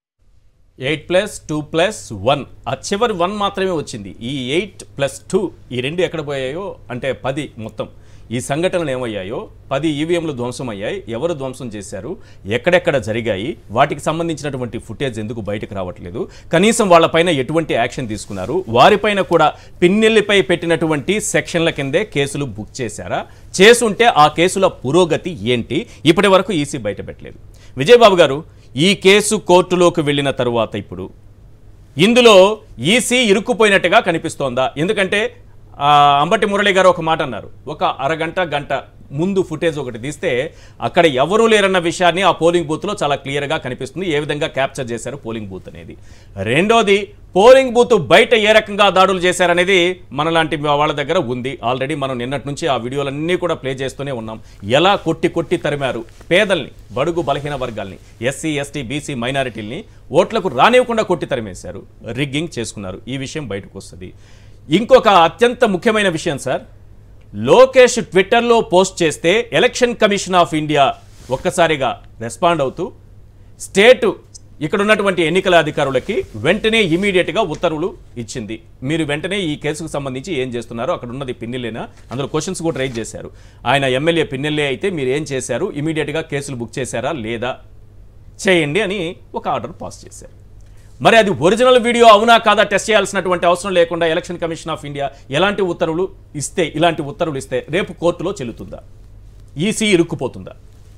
eight plus two plus one ఆ చివరి వన్ మాత్రమే వచ్చింది ఈ ఎయిట్ ప్లస్ టూ ఈ రెండు ఎక్కడ పోయాయో అంటే పది మొత్తం ఈ సంఘటనలు ఏమయ్యాయో పది ఈవీఎంలు ధ్వంసం అయ్యాయి ఎవరు ధ్వంసం చేశారు ఎక్కడెక్కడ జరిగాయి వాటికి సంబంధించినటువంటి ఫుటేజ్ ఎందుకు బయటకు రావట్లేదు కనీసం వాళ్ళపైన ఎటువంటి యాక్షన్ తీసుకున్నారు వారిపైన కూడా పిన్నెల్లిపై పెట్టినటువంటి సెక్షన్ల కిందే కేసులు బుక్ చేశారా చేసుంటే ఆ కేసుల పురోగతి ఏంటి ఇప్పటి వరకు ఈసీ బయట పెట్టలేదు విజయబాబు గారు ఈ కేసు కోర్టులోకి వెళ్ళిన తరువాత ఇప్పుడు ఇందులో ఈసీ ఇరుక్కుపోయినట్టుగా కనిపిస్తోందా ఎందుకంటే ఆ, అంబటి మురళి గారు ఒక మాట అన్నారు ఒక అరగంట గంట ముందు ఫుటేజ్ ఒకటి తీస్తే అక్కడ ఎవరూ లేరన్న విషయాన్ని ఆ పోలింగ్ బూత్లో చాలా క్లియర్గా కనిపిస్తుంది ఏ విధంగా క్యాప్చర్ చేశారు పోలింగ్ బూత్ అనేది రెండోది పోలింగ్ బూత్ బయట ఏ రకంగా దాడులు చేశారనేది మనలాంటి వాళ్ళ దగ్గర ఉంది ఆల్రెడీ మనం నిన్నటి నుంచి ఆ వీడియోలన్నీ కూడా ప్లే చేస్తూనే ఉన్నాం ఎలా కొట్టి కొట్టి తరిమారు పేదల్ని బడుగు బలహీన వర్గాల్ని ఎస్సీ ఎస్టీ బీసీ మైనారిటీల్ని ఓట్లకు రానివ్వకుండా కొట్టి తరిమేశారు రిగ్గింగ్ చేసుకున్నారు ఈ విషయం బయటకు వస్తుంది ఇంకొక అత్యంత ముఖ్యమైన విషయం సార్ లోకేష్ ట్విట్టర్లో పోస్ట్ చేస్తే ఎలక్షన్ కమిషన్ ఆఫ్ ఇండియా ఒక్కసారిగా రెస్పాండ్ అవుతూ స్టేట్ ఇక్కడ ఉన్నటువంటి ఎన్నికల అధికారులకి వెంటనే ఇమీడియట్గా ఉత్తర్వులు ఇచ్చింది మీరు వెంటనే ఈ కేసుకు సంబంధించి ఏం చేస్తున్నారో అక్కడ ఉన్నది పిన్నెల్లేనా అందులో క్వశ్చన్స్ కూడా రైజ్ చేశారు ఆయన ఎమ్మెల్యే పిన్నెల్లే అయితే మీరు ఏం చేశారు ఇమీడియట్గా కేసులు బుక్ చేశారా లేదా చేయండి అని ఒక ఆర్డర్ పాస్ చేశారు మరి అది ఒరిజినల్ వీడియో అవునా కాదా టెస్ట్ చేయాల్సినటువంటి అవసరం లేకుండా ఎలక్షన్ కమిషన్ ఆఫ్ ఇండియా ఎలాంటి ఉత్తర్వులు ఇస్తే ఇలాంటి ఉత్తర్వులు ఇస్తే రేపు కోర్టులో చెల్లుతుందా ఈసీ ఇరుక్కుపోతుందా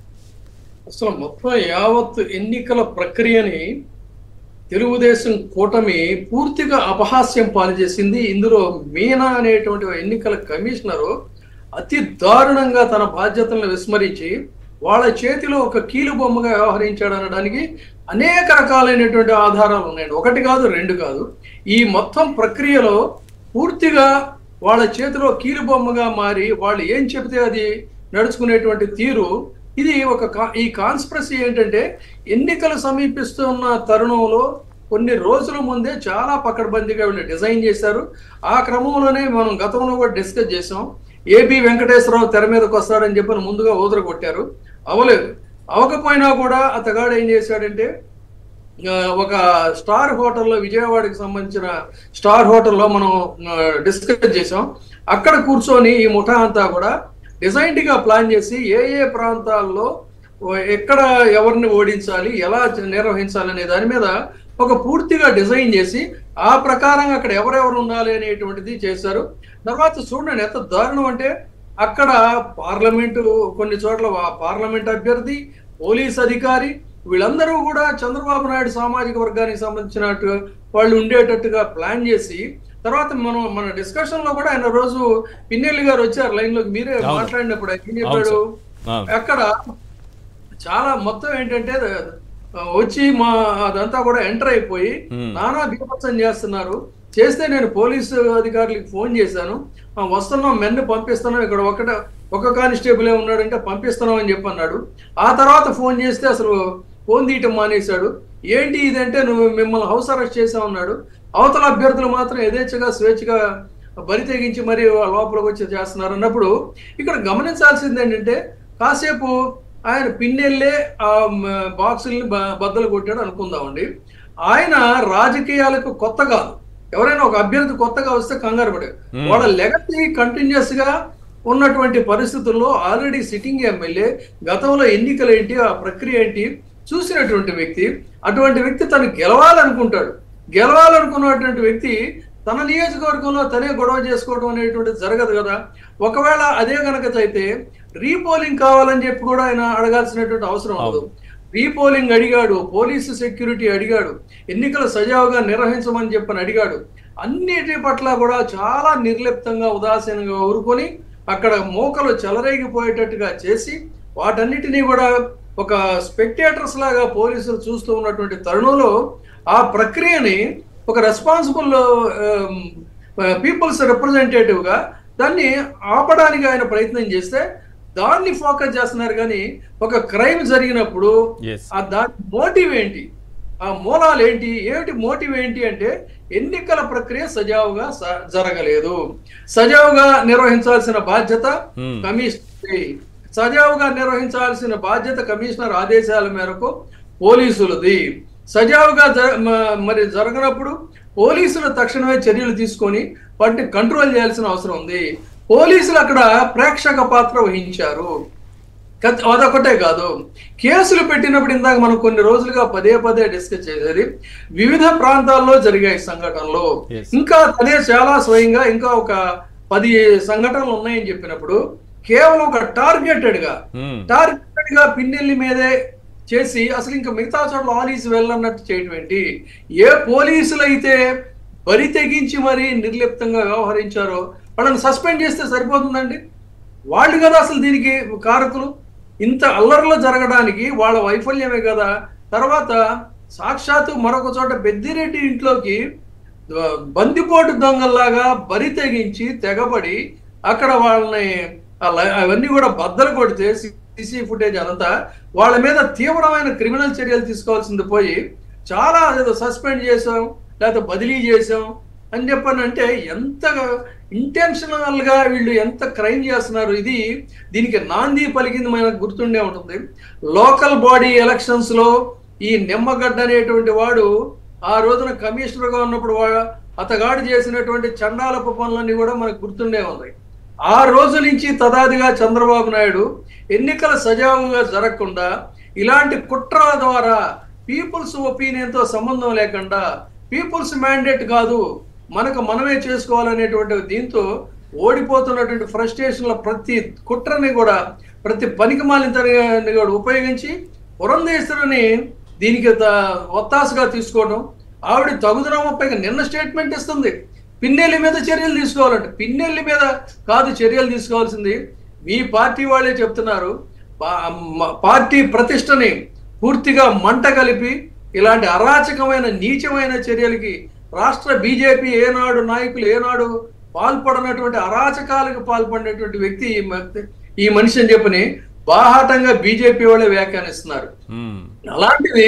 అసలు మొత్తం యావత్ ఎన్నికల ప్రక్రియని తెలుగుదేశం కూటమి పూర్తిగా అపహాస్యం పాలుచేసింది ఇందులో మీనా అనేటువంటి ఓ ఎన్నికల కమిషనరు అతి దారుణంగా తన బాధ్యతలను విస్మరించి వాళ్ళ చేతిలో ఒక కీలు బొమ్మగా వ్యవహరించాడు అనడానికి అనేక రకాలైనటువంటి ఆధారాలు ఉన్నాయి ఒకటి కాదు రెండు కాదు ఈ మొత్తం ప్రక్రియలో పూర్తిగా వాళ్ళ చేతిలో కీలు బొమ్మగా మారి వాళ్ళు ఏం చెబితే అది నడుచుకునేటువంటి తీరు ఇది ఒక కా- ఈ కాన్స్పరసీ ఏంటంటే ఎన్నికలు సమీపిస్తున్న తరుణంలో కొన్ని రోజుల ముందే చాలా పకడ్బందీగా వీళ్ళు డిజైన్ చేశారు ఆ క్రమంలోనే మనం గతంలో కూడా డిస్కస్ చేసాం ఏబి వెంకటేశ్వరరావు తెర మీదకి వస్తాడని చెప్పి ముందుగా ఊదర కొట్టారు అవలేదు అవకపోయినా కూడా అతగాడు ఏం చేశాడంటే ఆ, ఒక స్టార్ హోటల్లో విజయవాడకి సంబంధించిన స్టార్ హోటల్లో మనం డిస్కస్ చేసాం అక్కడ కూర్చొని ఈ ముఠా అంతా కూడా డిజైన్డ్ గా ప్లాన్ చేసి ఏ ఏ ప్రాంతాల్లో ఓ- ఎక్కడ ఎవరిని ఓడించాలి ఎలా నిర్వహించాలి అనే దాని మీద ఒక పూర్తిగా డిజైన్ చేసి ఆ ప్రకారంగా అక్కడ ఎవరెవరు ఉండాలి అనేటువంటిది చేశారు తర్వాత చూడండి ఎంత దారుణం అంటే అక్కడ పార్లమెంటు కొన్ని చోట్ల వా- పార్లమెంట్ అభ్యర్థి పోలీస్ అధికారి వీళ్ళందరూ కూడా చంద్రబాబు నాయుడు సామాజిక వర్గానికి సంబంధించినట్టు వాళ్ళు ఉండేటట్టుగా ప్లాన్ చేసి తర్వాత మనం మన డిస్కషన్ లో కూడా ఆయన రోజు పిన్నెల్లి గారు వచ్చారు లైన్ లోకి మీరే అవును. మాట్లాడినప్పుడు ఆయన ఏం అవును చెప్పాడు సార్. అవును. అక్కడ చాలా మొత్తం ఏంటంటే ఆ, వచ్చి మా అదంతా కూడా ఎంటర్ అయిపోయి Hmm. నానా బీభత్సం చేస్తున్నారు చేస్తే నేను పోలీసు అధికారులకు ఫోన్ చేశాను "ఆ, వస్తున్నాం మెన్ను పంపిస్తున్నాం ఇక్కడ ఒకట ఒక కానిస్టేబుల్ ఉన్నాడంటే పంపిస్తున్నాం అని చెప్పి అన్నాడు ఆ తర్వాత ఫోన్ చేస్తే అసలు ఫోన్ తీయటం మానేశాడు ఏంటి ఇదంటే నువ్వు మిమ్మల్ని హౌస్ అరెస్ట్ చేసామన్నాడు అవతల అభ్యర్థులు మాత్రం యథేచ్ఛగా స్వేచ్ఛగా బరి తెగించి మరి లోపలికి వచ్చి చేస్తున్నారు అన్నప్పుడు ఇక్కడ గమనించాల్సింది ఏంటంటే కాసేపు ఆయన పిన్నెళ్ళే ఆ బాక్సుల్ని బ- బద్దలు కొట్టాడు అనుకుందామండి ఆయన రాజకీయాలకు కొత్త కాదు ఎవరైనా ఒక అభ్యర్థి కొత్తగా వస్తే కంగారు పడే వాళ్ళ లెగసీ కంటిన్యూస్ గా ఉన్నటువంటి పరిస్థితుల్లో ఆల్రెడీ సిట్టింగ్ ఎమ్మెల్యే గతంలో ఎన్నికలు ఏంటి ఆ ప్రక్రియ ఏంటి చూసినటువంటి వ్యక్తి అటువంటి వ్యక్తి తను గెలవాలనుకుంటాడు గెలవాలనుకున్నటువంటి వ్యక్తి తన నియోజకవర్గంలో తనే గొడవ చేసుకోవడం అనేటువంటిది జరగదు కదా ఒకవేళ అదే కనుక అయితే రీపోలింగ్ కావాలని చెప్పి కూడా ఆయన అడగాల్సినటువంటి అవసరం ఉండదు రీపోలింగ్ అడిగాడు పోలీసు సెక్యూరిటీ అడిగాడు ఎన్నికలు సజావుగా నిర్వహించమని చెప్పని అడిగాడు అన్నిటి పట్ల కూడా చాలా నిర్లిప్తంగా ఉదాసీనంగా ఊరుకొని అక్కడ మోకలు చెలరేగిపోయేటట్టుగా చేసి వాటన్నిటినీ కూడా ఒక స్పెక్టేటర్స్ లాగా పోలీసులు చూస్తూ ఉన్నటువంటి తరుణంలో ఆ ప్రక్రియని ఒక రెస్పాన్సిబుల్ పీపుల్స్ రిప్రజెంటేటివ్ గా దాన్ని ఆపడానికి ఆయన ప్రయత్నం చేస్తే దాన్ని ఫోకస్ చేస్తున్నారు కానీ ఒక క్రైమ్ జరిగినప్పుడు Yes. ఆ దాని మోటివ్ ఏంటి ఆ మూలాలు ఏంటి ఏమిటి మోటివ్ ఏంటి అంటే ఎన్నికల ప్రక్రియ సజావుగా స- జరగలేదు సజావుగా నిర్వహించాల్సిన బాధ్యత Hmm. కమిషనర్ సజావుగా నిర్వహించాల్సిన బాధ్యత కమిషనర్ ఆదేశాల మేరకు పోలీసులది సజావుగా జ- మ- మరి జరగనప్పుడు పోలీసులు తక్షణమే చర్యలు తీసుకొని వాటిని కంట్రోల్ చేయాల్సిన అవసరం ఉంది పోలీసులు అక్కడ ప్రేక్షక పాత్ర వహించారు కత్- అదొకటే కాదు కేసులు పెట్టినప్పుడు ఇందాక మనం కొన్ని రోజులుగా పదే పదే డిస్కస్ చేసేది వివిధ ప్రాంతాల్లో జరిగాయి సంఘటనలు Yes. ఇంకా అదే చాలా స్వయంగా ఇంకా ఒక పది సంఘటనలు ఉన్నాయని చెప్పినప్పుడు కేవలం ఒక టార్గెటెడ్ గా Hmm. టార్గెటెడ్ గా పిన్నెల్లి మీదే చేసి అసలు ఇంకా మిగతా చోట్ల ఆలీస్ వెళ్ళన్నట్టు చేయడం ఏంటి ఏ పోలీసులు అయితే బరి తెగించి మరి నిర్లిప్తంగా వ్యవహరించారో వాళ్ళని సస్పెండ్ చేస్తే సరిపోతుందండి వాళ్ళు కదా అసలు దీనికి కారకులు ఇంత అల్లర్లు జరగడానికి వాళ్ళ వైఫల్యమే కదా తర్వాత సాక్షాత్తు మరొక చోట పెద్దిరెడ్డి ఇంట్లోకి ద- బందిపోటు దొంగల్లాగా బరి తెగించి తెగబడి అక్కడ వాళ్ళని ఆ లై- అవన్నీ కూడా బద్దలు కొడితే సీసీ ఫుటేజ్ అదంతా వాళ్ళ మీద తీవ్రమైన క్రిమినల్ చర్యలు తీసుకోవాల్సింది పోయి చాలా ఏదో సస్పెండ్ చేసాం లేకపోతే బదిలీ చేసాం అని చెప్పని అంటే ఎంత ఇంటెన్షనల్ గా వీళ్ళు ఎంత క్రైమ్ చేస్తున్నారు ఇది దీనికి నాంది పలికింది మనకు గుర్తుండే ఉంటుంది లోకల్ బాడీ ఎలక్షన్స్ లో ఈ నిమ్మగడ్డ అనేటువంటి వాడు ఆ రోజున కమిషనర్ గా ఉన్నప్పుడు వా- అతగాడు చేసినటువంటి చండాలపు పనులన్నీ కూడా మనకు గుర్తుండే ఉన్నాయి ఆ రోజు నుంచి తదాదిగా చంద్రబాబు నాయుడు ఎన్నికల సజావుగా జరగకుండా ఇలాంటి కుట్రల ద్వారా పీపుల్స్ ఒపీనియన్ తో సంబంధం లేకుండా పీపుల్స్ మ్యాండేట్ కాదు మనకు మనమే చేసుకోవాలనేటువంటి దీంతో ఓడిపోతున్నటువంటి ఫ్రస్ట్రేషన్ల ప్రతి కుట్రని కూడా ప్రతి పనికి మాలిన కూడా ఉపయోగించి పురంధేశ్వరుని దీనికి త- ఒత్తాసుగా తీసుకోవడం ఆవిడ తగుదనమ్మ పైగా నిన్న స్టేట్మెంట్ ఇస్తుంది పిన్నెల్లి మీద చర్యలు తీసుకోవాలంటే పిన్నెల్లి మీద కాదు చర్యలు తీసుకోవాల్సింది మీ పార్టీ వాళ్ళే చెప్తున్నారు పా- మ- పార్టీ ప్రతిష్టని పూర్తిగా మంట కలిపి ఇలాంటి అరాచకమైన నీచమైన చర్యలకి రాష్ట్ర బీజేపీ ఏనాడు నాయకులు ఏనాడు పాల్పడనటువంటి అరాచకాలకు పాల్పడినటువంటి వ్యక్తి ఈ మ- ఈ మనిషి అని చెప్పని బాహాటంగా బీజేపీ వాళ్ళే వ్యాఖ్యానిస్తున్నారు Hmm. అలాంటిది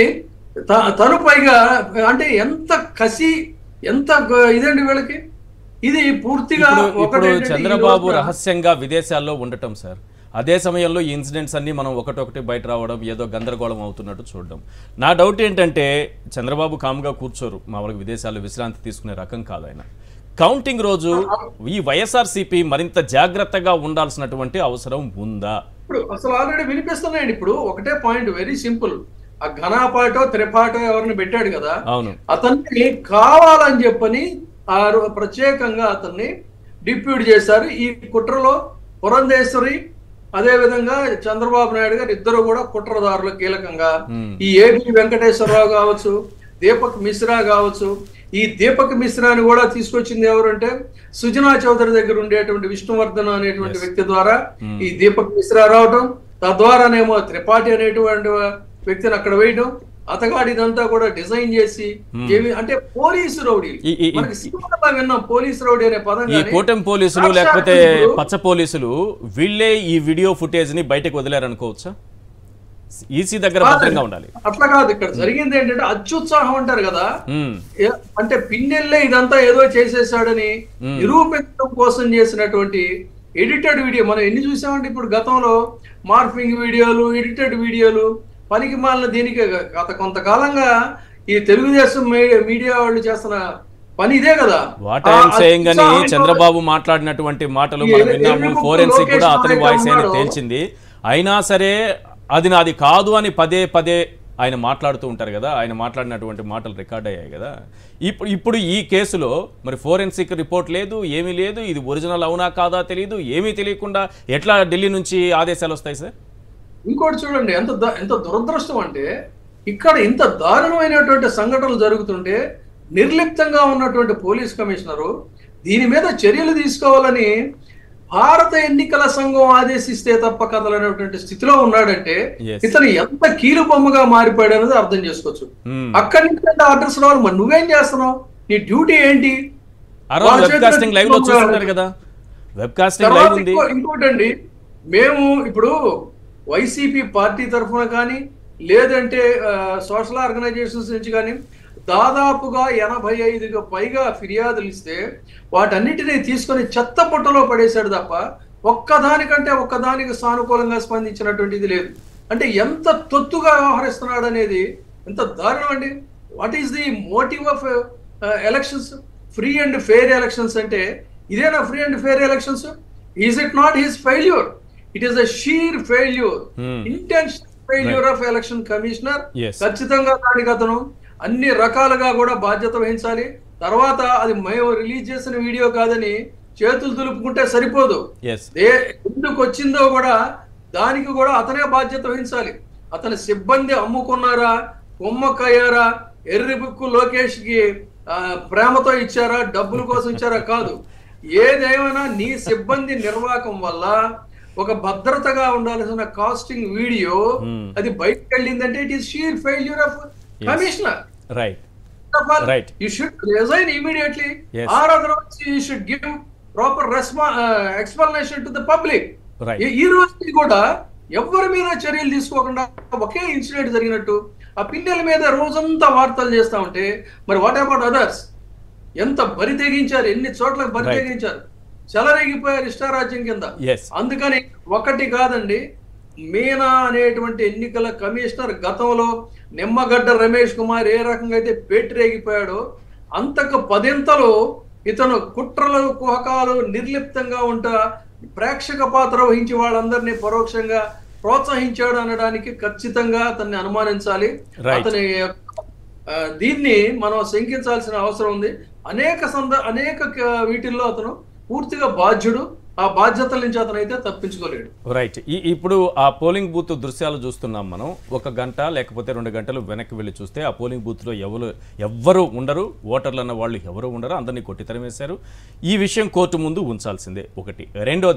త- తను పైగా అంటే ఎంత కసి ఎంత గ- ఇదండి వీళ్ళకి ఇది పూర్తిగా ఇప్పుడు ఇప్పుడు ఒకటేంటంటే ఈ చంద్రబాబు రోజున- రహస్యంగా విదేశాల్లో ఉండటం సార్ అదే సమయంలో ఈ ఇన్సిడెంట్స్ అన్ని మనం ఒకటొకటి బయట రావడం ఏదో గందరగోళం అవుతున్నట్టు చూడడం నా డౌట్ ఏంటంటే చంద్రబాబు కామ్గా కూర్చోరు మామూలుగా విదేశాల్లో విశ్రాంతి తీసుకునే రకం కాదు ఆయన కౌంటింగ్ రోజు ఈ వైఎస్ఆర్సీపీ మరింత జాగ్రత్తగా ఉండాల్సినటువంటి అవసరం ఉందా ఇప్పుడు అసలు ఆల్రెడీ వినిపిస్తున్నాయండి ఇప్పుడు ఒకటే పాయింట్ వెరీ సింపుల్ ఆ ఘనాపాటో త్రిపాటో ఎవరిని పెట్టాడు కదా అవును అతన్ని కావాలని చెప్పని ఆ రో- ప్రత్యేకంగా అతన్ని డిప్యూట్ చేశారు ఈ కుట్రలో పురంధేశ్వరి అదే విధంగా చంద్రబాబు నాయుడు గారు ఇద్దరు కూడా కుట్రదారులు కీలకంగా ఈ ఏపీ వెంకటేశ్వరరావు కావచ్చు దీపక్ మిశ్రా కావచ్చు ఈ దీపక్ మిశ్రాని కూడా తీసుకొచ్చింది ఎవరంటే సుజనా చౌదరి దగ్గర ఉండేటువంటి విష్ణువర్ధన్ అనేటువంటి వ్యక్తి ద్వారా ఈ దీపక్ మిశ్రా రావటం తద్వారానేమో త్రిపాఠి అనేటువంటి వ్యక్తిని అక్కడ వేయడం అతగాడి ఇదంతా కూడా డిజైన్ చేసి ఏమి అంటే పోలీసు రౌడీ ఈ- ఈ- ఈ- మనకి సినిమాలో విన్నాం పోలీసు రౌడీ అనే పదం ఈ గానీ కూటమి పోలీసులు సాక్షాత్తు లేకపోతే ఇప్పుడు పచ్చ పోలీసులు వీళ్ళే ఈ వీడియో ఫుటేజ్ ని బయటకు వదిలేరనుకోవచ్చా ఈసీ దగ్గర భద్రంగా ఉండాలి అట్లా కాదు ఇక్కడ జరిగింది ఏంటంటే అత్యుత్సాహం అంటారు కదా ఉమ్, ఏ- అంటే పిన్నెల్లే ఇదంతా ఏదో చేసేసాడని నిరూపించడం కోసం చేసినటువంటి ఎడిటెడ్ వీడియో మనం ఎన్ని చూసామంటే ఇప్పుడు గతంలో మార్ఫింగ్ వీడియోలు ఎడిటెడ్ వీడియోలు పనికి మాలిన దీనికి గత కొంతకాలంగా ఈ తెలుగుదేశం మీ- మీడియా వాళ్ళు చేస్తున్న పని ఇదే కదా వాట్ ఆ ఐఎమ్ సేయింగ్ అని అత్యుత్సాహంతో- చంద్రబాబు మాట్లాడినటువంటి మాటలు ఈ మనం ఎర్రి- విన్నాము ఎర్రిముక్కు ఫోరెన్సిక్ కూడా లోకేష్ అతని నాయక్ వాయిస్ అయినా ఉన్నాడు. తేల్చింది అయినా సరే అది నాది కాదు అని పదే పదే ఆయన మాట్లాడుతూ ఉంటారు కదా ఆయన మాట్లాడినటువంటి మాటలు రికార్డ్ అయ్యాయి కదా ఇప్పుడు ఇప్పుడు ఈ కేసులో మరి ఫోరెన్సిక్ రిపోర్ట్ లేదు ఏమీ లేదు ఇది ఒరిజినల్ అవునా కాదా తెలియదు ఏమీ తెలియకుండా ఎట్లా ఢిల్లీ నుంచి ఆదేశాలు వస్తాయి సార్ ఇంకోటి చూడండి ఎంత ద- ఎంత దురదృష్టం అంటే ఇక్కడ ఇంత దారుణమైనటువంటి సంఘటనలు జరుగుతుంటే నిర్లిప్తంగా ఉన్నటువంటి పోలీస్ కమిషనరు దీని మీద చర్యలు తీసుకోవాలని భారత ఎన్నికల సంఘం ఆదేశిస్తే తప్ప కదలనేటువంటి స్థితిలో ఉన్నాడంటే Yes. ఇతను ఎంత కీలు బొమ్మగా మారిపోయాడు అనేది అర్థం చేసుకోవచ్చు Hmm. అక్కడి నుంచి అడ్రస్ రావాలి మరి నువ్వేం చేస్తున్నావు నీ డ్యూటీ ఏంటి ఆ రోజు వాళ్ళ వెబ్ చేతిలో కాస్టింగ్ లైవ్ లో తీసుకొని చూస్తుంటారు కదా వెబ్ కాస్టింగ్ తర్వాత లైవ్ ఉంది ఇంకో- ఇంకోటండి మేము ఇప్పుడు వైసీపీ పార్టీ తరఫున కానీ లేదంటే సోషల్ ఆర్గనైజేషన్స్ నుంచి కానీ దాదాపుగా ఎనభై ఐదుగా పైగా ఫిర్యాదులు ఇస్తే వాటన్నిటినీ తీసుకొని చెత్త పుట్టలో పడేశాడు తప్ప ఒక్కదానికంటే ఒక్కదానికి సానుకూలంగా స్పందించినటువంటిది లేదు అంటే ఎంత తొత్తుగా వ్యవహరిస్తున్నాడు అనేది ఎంత దారుణం అండి what is the motive of elections free and fair elections అంటే ఇదేనా free and fair elections is it not his failure it is a sheer failure Hmm. Intention failure of election commissioner Yes. ఖచ్చితంగా దానికి అతను అన్ని రకాలుగా కూడా బాధ్యత వహించాలి తర్వాత అది మేము రిలీజ్ చేసిన వీడియో కాదని చేతులు దులుపుకుంటే సరిపోదు ఎస్ ఏ ఎందుకు వచ్చిందో కూడా దానికి కూడా అతనే బాధ్యత వహించాలి అతని సిబ్బంది అమ్ముకున్నారా కొమ్మక్కయ్యారా ఎర్రి బుక్కు లోకేష్ కి ఆ, ప్రేమతో ఇచ్చారా డబ్బుల కోసం ఇచ్చారా కాదు ఏదేమైనా నీ సిబ్బంది నిర్వాహకం వల్ల ఒక భద్రతగా ఉండాల్సిన కాస్టింగ్ వీడియో Hmm. అది బయటకు వెళ్ళిందంటే it is sheer failure of commissioner right of all, Right. you should resign immediately Yes. or otherwise you should give proper respo- uh, explanation to the public Right. ఈ- ఈ రోజుకి కూడా ఎవరి మీద చర్యలు తీసుకోకుండా ఒకే ఇన్సిడెంట్ జరిగినట్టు ఆ పిల్లల మీద రోజంతా వార్తలు చేస్తా ఉంటే మరి వాట్ అబౌట్ అదర్స్ ఎంత బరి తెగించారు ఎన్ని చోట్ల బరి Right. తెగించారు చెలరేగిపోయారు ఇష్టారాజ్యం కింద Yes. అందుకని ఒకటి కాదండి మీనా అనేటువంటి ఎన్నికల కమిషనర్ గతంలో నిమ్మగడ్డ రమేష్ కుమార్ ఏ రకంగా అయితే పేటరేగిపోయాడో అంతకు పదింతలు ఇతను కుట్రలు కుహకాలు నిర్లిప్తంగా ఉంటా ప్రేక్షక పాత్ర వహించి వాళ్ళందరినీ పరోక్షంగా ప్రోత్సహించాడు అనడానికి ఖచ్చితంగా అతన్ని అనుమానించాలి Right. అతని యొక్క, ఆ, దీన్ని మనం శంకించాల్సిన అవసరం ఉంది అనేక సంద అనేక క- వీటిల్లో అతను పూర్తిగా బాధ్యుడు ఆ బాధ్యతల నుంచి అతను అయితే తప్పించుకోలేడు రైట్ ఈ ఇప్పుడు ఆ పోలింగ్ బూత్ దృశ్యాలు చూస్తున్నాం మనం ఒక గంట లేకపోతే రెండు గంటలు వెనక్కి వెళ్ళి చూస్తే ఆ పోలింగ్ బూత్లో ఎవరు ఎవ్వరు ఉండరు ఓటర్లు అన్న వాళ్ళు ఎవరు ఉండరు అందరినీ కొట్టి తరిమేశారు ఈ విషయం కోర్టు ముందు ఉంచాల్సిందే ఒకటి రెండోది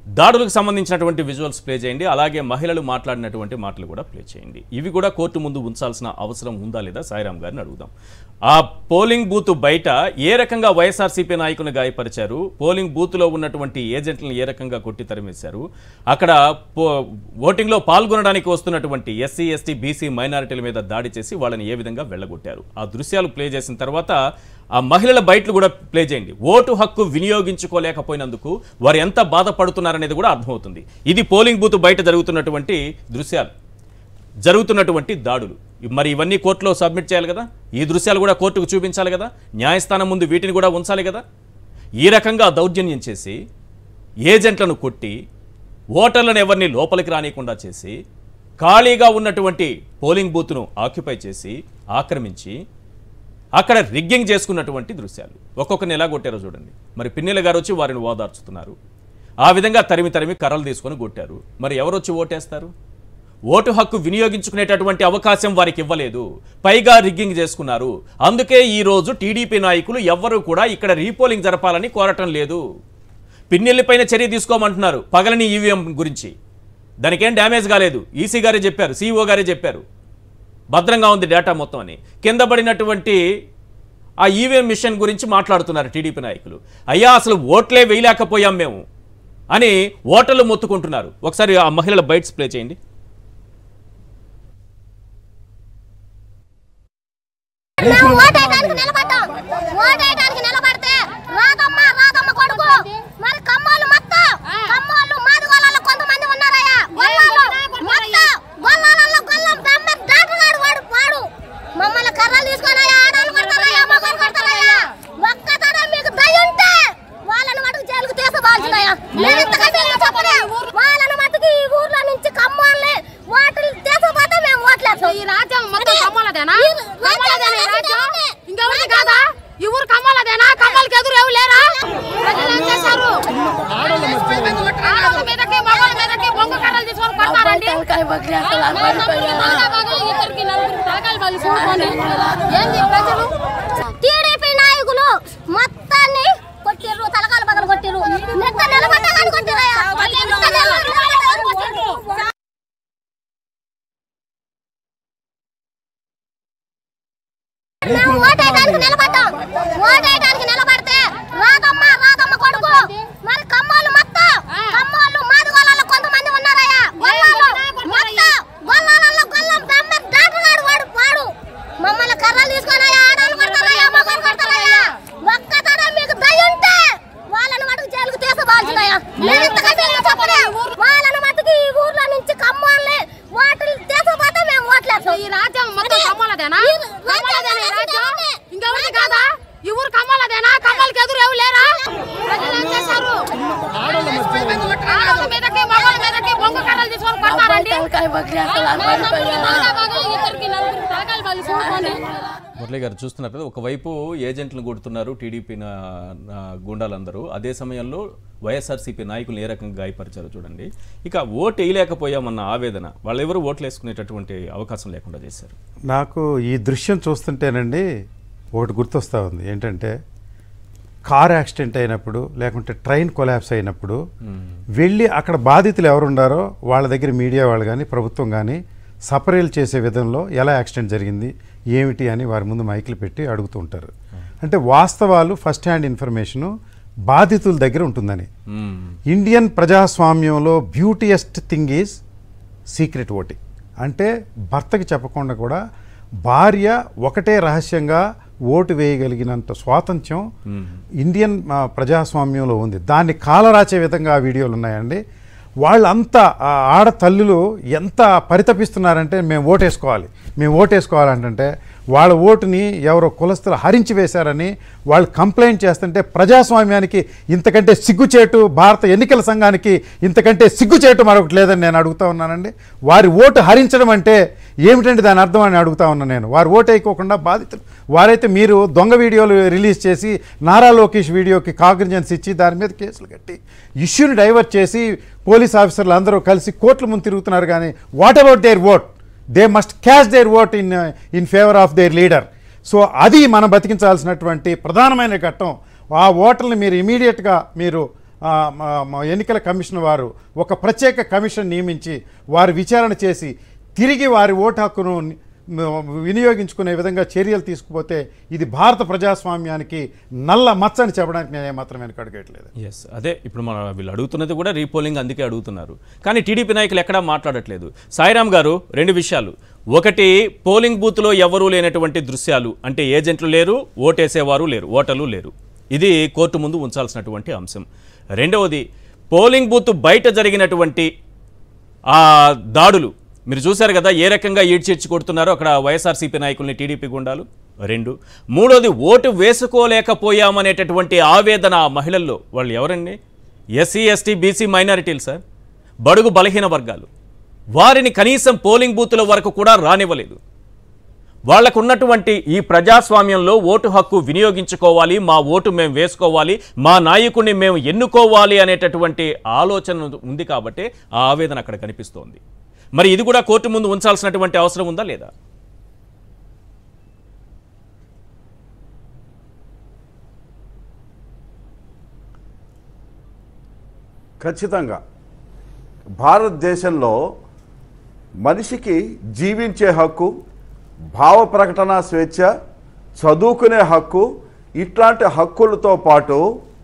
దాడులకు సంబంధించినటువంటి విజువల్స్ ప్లే చేయండి అలాగే మహిళలు మాట్లాడినటువంటి మాటలు కూడా ప్లే చేయండి ఇవి కూడా కోర్టు ముందు ఉంచాల్సిన అవసరం ఉందా లేదా సాయిరామ్ గారిని అడుగుదాం ఆ పోలింగ్ బూత్ బయట ఏ రకంగా వైఎస్ఆర్సీపీ నాయకులను గాయపరిచారు పోలింగ్ బూత్లో ఉన్నటువంటి ఏజెంట్లను ఏ రకంగా కొట్టి తరిమేశారు అక్కడ పో ఓటింగ్లో పాల్గొనడానికి వస్తున్నటువంటి ఎస్సీ ఎస్టీ బీసీ మైనారిటీల మీద దాడి చేసి వాళ్ళని ఏ విధంగా వెళ్ళగొట్టారు ఆ దృశ్యాలు ప్లే చేసిన తర్వాత ఆ మహిళల బయటలు కూడా ప్లే చేయండి ఓటు హక్కు వినియోగించుకోలేకపోయినందుకు వారు ఎంత బాధపడుతున్నారనేది కూడా అర్థమవుతుంది ఇది పోలింగ్ బూత్ బయట జరుగుతున్నటువంటి దృశ్యాలు జరుగుతున్నటువంటి దాడులు మరి ఇవన్నీ కోర్టులో సబ్మిట్ చేయాలి కదా ఈ దృశ్యాలు కూడా కోర్టుకు చూపించాలి కదా న్యాయస్థానం ముందు వీటిని కూడా ఉంచాలి కదా ఈ రకంగా దౌర్జన్యం చేసి ఏజెంట్లను కొట్టి ఓటర్లను ఎవరిని లోపలికి రానియకుండా చేసి ఖాళీగా ఉన్నటువంటి పోలింగ్ బూత్ను ఆక్యుపై చేసి ఆక్రమించి అక్కడ రిగ్గింగ్ చేసుకున్నటువంటి దృశ్యాలు ఒక్కొక్కరిని ఎలా కొట్టారో చూడండి మరి పిన్నెల గారు వచ్చి వారిని ఓదార్చుతున్నారు ఆ విధంగా తరిమి తరిమి కర్రలు తీసుకొని కొట్టారు మరి ఎవరు వచ్చి ఓటేస్తారు ఓటు హక్కు వినియోగించుకునేటటువంటి అవకాశం వారికి ఇవ్వలేదు పైగా రిగ్గింగ్ చేసుకున్నారు అందుకే ఈ రోజు టీడీపీ నాయకులు ఎవ్వరూ కూడా ఇక్కడ రీపోలింగ్ జరపాలని కోరటం లేదు పిన్నెల్లిపైన చర్య తీసుకోమంటున్నారు పగలని ఈవీఎం గురించి దానికేం డ్యామేజ్ కాలేదు ఈసీ గారే చెప్పారు సీఈఓ గారే చెప్పారు భద్రంగా ఉంది డేటా మొత్తం అని కింద పడినటువంటి ఆ ఈవీఎం మిషన్ గురించి మాట్లాడుతున్నారు టీడీపీ నాయకులు అయ్యా అసలు ఓట్లే వేయలేకపోయాం మేము అని ఓటర్లు మొత్తుకుంటున్నారు ఒకసారి ఆ మహిళల బైట్స్ ప్లే చేయండి మేము ఓటేయడానికి నిలబడ్డాం ఓటేయడానికి నిలబడితే రాదమ్మ రాదమ్మ కొడుకు మరి కమ్మోళ్ళు మొత్తం కమ్మోళ్ళు మాదిగోళ్ళలో కొంతమంది ఉన్నారయ్యా గొల్లాలు మొత్తం గొల్లాలలో గొల్లం బెమ్మర్ డాక్టర్ గారు వాడు వాడు మమ్మల్ని కర్రలు తీసుకొని ఆడాలు కొడతారయ్యా మగలు కొడతారయ్యా ఒక్కతనం మీకు దయ ఉంటే వాళ్ళని మటుకు జైలుకు తీసుకోవాల్సిందయ్యా నేను ఇంతకంటే ఏం చెప్పలేం వాళ్ళని మటుకు ఈ ఊర్లో నుంచి కమ్మోళ్ళని వాటిని తీసుకుపోతే మేము ఓట్లేస్తాం ఈ రాజ్యం మొత్తం కమ్మలదేనా ఈ కమ్మలదేనా ఈ రాజ్యం రాజ్యం ఇంకెవరిది కాదా ఈ ఊరు కమ్మలదేనా కమ్మలకి ఎదురు ఎవరు లేరా ప్రజలు ఏం చేశారు ఆడవాళ్ళ మీదకి మగవాళ్ళ మీదకి బొంగు కర్రలు తీసుకొని కొడతారండి ఇద్దరికి నలుగురికి తలకాయలు పగిలి చూడండి ఏంది ప్రజలు టీడీపీ నాయకులు మొత్తాన్ని కొట్టిర్రు తలకాలు పగలు కొట్టిర్రు నెత్త నిలబడ్డా కానీ కొట్టిరయ్యా నెత్త నిలబడ్డా కానీ కొట్టిర్రు. మేము ఓటేయడానికి నిలబడ్డాం ఓటేయడానికి నిలబడితే రాదమ్మ రాదమ్మ కొడుకు మరి కమ్మోళ్ళు మొత్తం కమ్మోళ్ళు మాదిగోళ్ళలో కొంతమంది ఉన్నారయ్యా గొల్లాలు మొత్తం గొల్లాలలో గొల్లం బెమ్మర్ డాక్టర్ గారు వాడు వాడు మమ్మల్ని కర్రలు తీసుకొని ఆడాలు కొడతారయ్యా మగలు కొడతారయ్యా ఒక్కతనం మీకు దయ ఉంటే వాళ్ళని మటుకు జైలుకు తీసుకోవాల్సిందయ్యా నేను ఇంతకంటే ఏం చెప్పలేం వాళ్ళని మటుకు ఈ ఊర్లో నుంచి కమ్మోళ్ళని వాటిని తీసుకుపోతే మేము ఓట్లేస్తాం ఈ రాజ్యం మొత్తం కమ్మలదేనా ఈ కమ్మలదేనా ఈ రాజ్యం రాజ్యం ఇంకెవరిది కాదా ఈ ఊరు కమ్మలదేనా కమ్మలకి ఎదురు ఎవరు లేరా ప్రజలు ఏం చేశారు ఆడవాళ్ళ మీదకి మగవాళ్ళ మీదకి బొంగు కర్రలు తీసుకొని కొడతారండి ఇద్దరికి నలుగురికి తలకాయలు పగిలి చూడండి మురళి గారు చూస్తున్నారు కదా ఒకవైపు ఏజెంట్లను కొడుతున్నారు టీడీపీ నా నా గుండాలందరూ అదే సమయంలో వైఎస్ఆర్సీపీ నాయకులు ఏ రకంగా గాయపరిచారో చూడండి ఇక ఓటు వేయలేకపోయామన్న ఆవేదన వాళ్ళెవరూ ఓట్లు వేసుకునేటటువంటి అవకాశం లేకుండా చేశారు నాకు ఈ దృశ్యం చూస్తుంటేనండి ఒకటి గుర్తొస్తూ ఉంది ఏంటంటే కార్ యాక్సిడెంట్ అయినప్పుడు లేకుంటే ట్రైన్ కొలాప్స్ అయినప్పుడు వెళ్ళి అక్కడ బాధితులు ఎవరుండారో వాళ్ళ దగ్గర మీడియా వాళ్ళు కానీ ప్రభుత్వం కానీ సపరేలు చేసే విధంలో ఎలా యాక్సిడెంట్ జరిగింది ఏమిటి అని వారి ముందు మైకులు పెట్టి అడుగుతూ ఉంటారు అంటే వాస్తవాలు ఫస్ట్ హ్యాండ్ ఇన్ఫర్మేషను బాధితుల దగ్గర ఉంటుందని మ్మ్. ఇండియన్ ప్రజాస్వామ్యంలో beautiest thing is secret voting అంటే భర్తకి చెప్పకుండా కూడా భార్య ఒకటే రహస్యంగా ఓటు వేయగలిగినంత స్వాతంత్ర్యం ఇండియన్ ఆ, ప్రజాస్వామ్యంలో ఉంది దాన్ని కాలరాచే విధంగా ఆ వీడియోలు ఉన్నాయండి వాళ్ళంతా ఆ ఆడతల్లులు ఎంత పరితపిస్తున్నారంటే మేము ఓటేసుకోవాలి మేము ఓటేసుకోవాలంటే వాళ్ళ ఓటుని ఎవరో కులస్తులు హరించి వేశారని వాళ్ళు కంప్లైంట్ చేస్తుంటే ప్రజాస్వామ్యానికి ఇంతకంటే సిగ్గుచేటు భారత ఎన్నికల సంఘానికి ఇంతకంటే సిగ్గుచేటు మరొకటి లేదని నేను అడుగుతా ఉన్నానండి వారి ఓటు హరించడం అంటే ఏమిటంటే దాని అర్థం అని అడుగుతా ఉన్నాను నేను వారు ఓటు వేయకోకుండా బాధితులు వారైతే మీరు దొంగ వీడియోలు రిలీజ్ చేసి నారా లోకేష్ వీడియోకి కాగ్నిజెన్స్ ఇచ్చి దాని మీద కేసులు కట్టి ఇష్యూని డైవర్ట్ చేసి పోలీస్ ఆఫీసర్లు అందరూ కలిసి కోర్టుల ముందు తిరుగుతున్నారు కానీ what about their vote they must cast their vote in in favour of their leader so అది మనం బతికించాల్సినటువంటి ప్రధానమైన ఘట్టం ఆ ఓటర్ని మీరు ఇమీడియట్గా మీరు ఆ, మా- మా ఎన్నికల కమిషన్ వారు ఒక ప్రత్యేక కమిషన్ నియమించి వారు విచారణ చేసి తిరిగి వారి ఓటు హక్కును ని- మ- వినియోగించుకునే విధంగా చర్యలు తీసుకుపోతే ఇది భారత ప్రజాస్వామ్యానికి నల్ల మచ్చ అని చెప్పడానికి నేను ఏమాత్రం వెనకడగట్లేదు ఎస్ అదే ఇప్పుడు మన వీళ్ళు అడుగుతున్నది కూడా రీపోలింగ్ అందుకే అడుగుతున్నారు కానీ టీడీపీ నాయకులు ఎక్కడా మాట్లాడట్లేదు సాయిరామ్ గారు రెండు విషయాలు ఒకటి పోలింగ్ బూత్లో ఎవరూ లేనటువంటి దృశ్యాలు అంటే ఏజెంట్లు లేరు ఓటేసేవారు లేరు ఓటర్లు లేరు ఇది కోర్టు ముందు ఉంచాల్సినటువంటి అంశం రెండవది పోలింగ్ బూత్ బయట జరిగినటువంటి ఆ దాడులు మీరు చూశారు కదా ఏ రకంగా ఈడ్చిడ్చి కొడుతున్నారో అక్కడ వైఎస్ఆర్సీపీ నాయకుల్ని టీడీపీ గుండాలు రెండు మూడోది ఓటు వేసుకోలేకపోయామనేటటువంటి ఆవేదన ఆ మహిళల్లో వాళ్ళు ఎవరండి ఎస్సీ ఎస్టీ బీసీ మైనారిటీలు సార్ బడుగు బలహీన వర్గాలు వారిని కనీసం పోలింగ్ బూతుల వరకు కూడా రానివ్వలేదు వాళ్లకు ఉన్నటువంటి ఈ ప్రజాస్వామ్యంలో ఓటు హక్కు వినియోగించుకోవాలి మా ఓటు మేము వేసుకోవాలి మా నాయకుడిని మేము ఎన్నుకోవాలి అనేటటువంటి ఆలోచన ఉంది కాబట్టి ఆ ఆవేదన అక్కడ కనిపిస్తోంది మరి ఇది కూడా కోర్టు ముందు ఉంచాల్సినటువంటి అవసరం ఉందా లేదా ఖచ్చితంగా భారతదేశంలో మనిషికి జీవించే హక్కు భావ ప్రకటన స్వేచ్ఛ చదువుకునే హక్కు ఇట్లాంటి హక్కులతో పాటు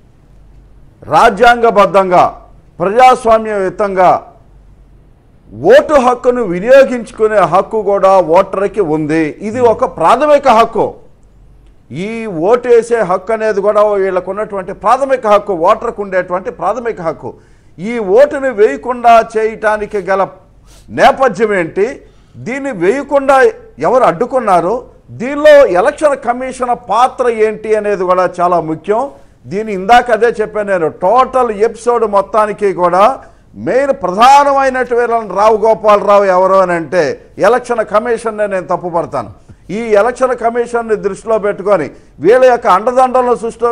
రాజ్యాంగబద్ధంగా ప్రజాస్వామ్యయుతంగా ఓటు హక్కును వినియోగించుకునే హక్కు కూడా ఓటర్కి ఉంది ఇది ఒక ప్రాథమిక హక్కు ఈ ఓటు వేసే హక్కు అనేది కూడా వీళ్ళకు ఉన్నటువంటి ప్రాథమిక హక్కు ఓటర్కు ఉండేటువంటి ప్రాథమిక హక్కు ఈ ఓటుని వేయకుండా చేయటానికి గల నేపథ్యం ఏంటి దీన్ని వేయకుండా ఎవరు అడ్డుకున్నారు దీనిలో ఎలక్షన్ కమిషన్ పాత్ర ఏంటి అనేది కూడా చాలా ముఖ్యం దీని ఇందాక అదే చెప్పాను నేను టోటల్ ఎపిసోడ్ మొత్తానికి కూడా మెయిన్ ప్రధానమైనటువంటి రావు గోపాలరావు ఎవరు అని అంటే ఎలక్షన్ కమిషన్ నేను తప్పుపడతాను ఈ ఎలక్షన్ కమిషన్ని దృష్టిలో పెట్టుకొని వీళ్ళ యొక్క అండదండలను సృష్టి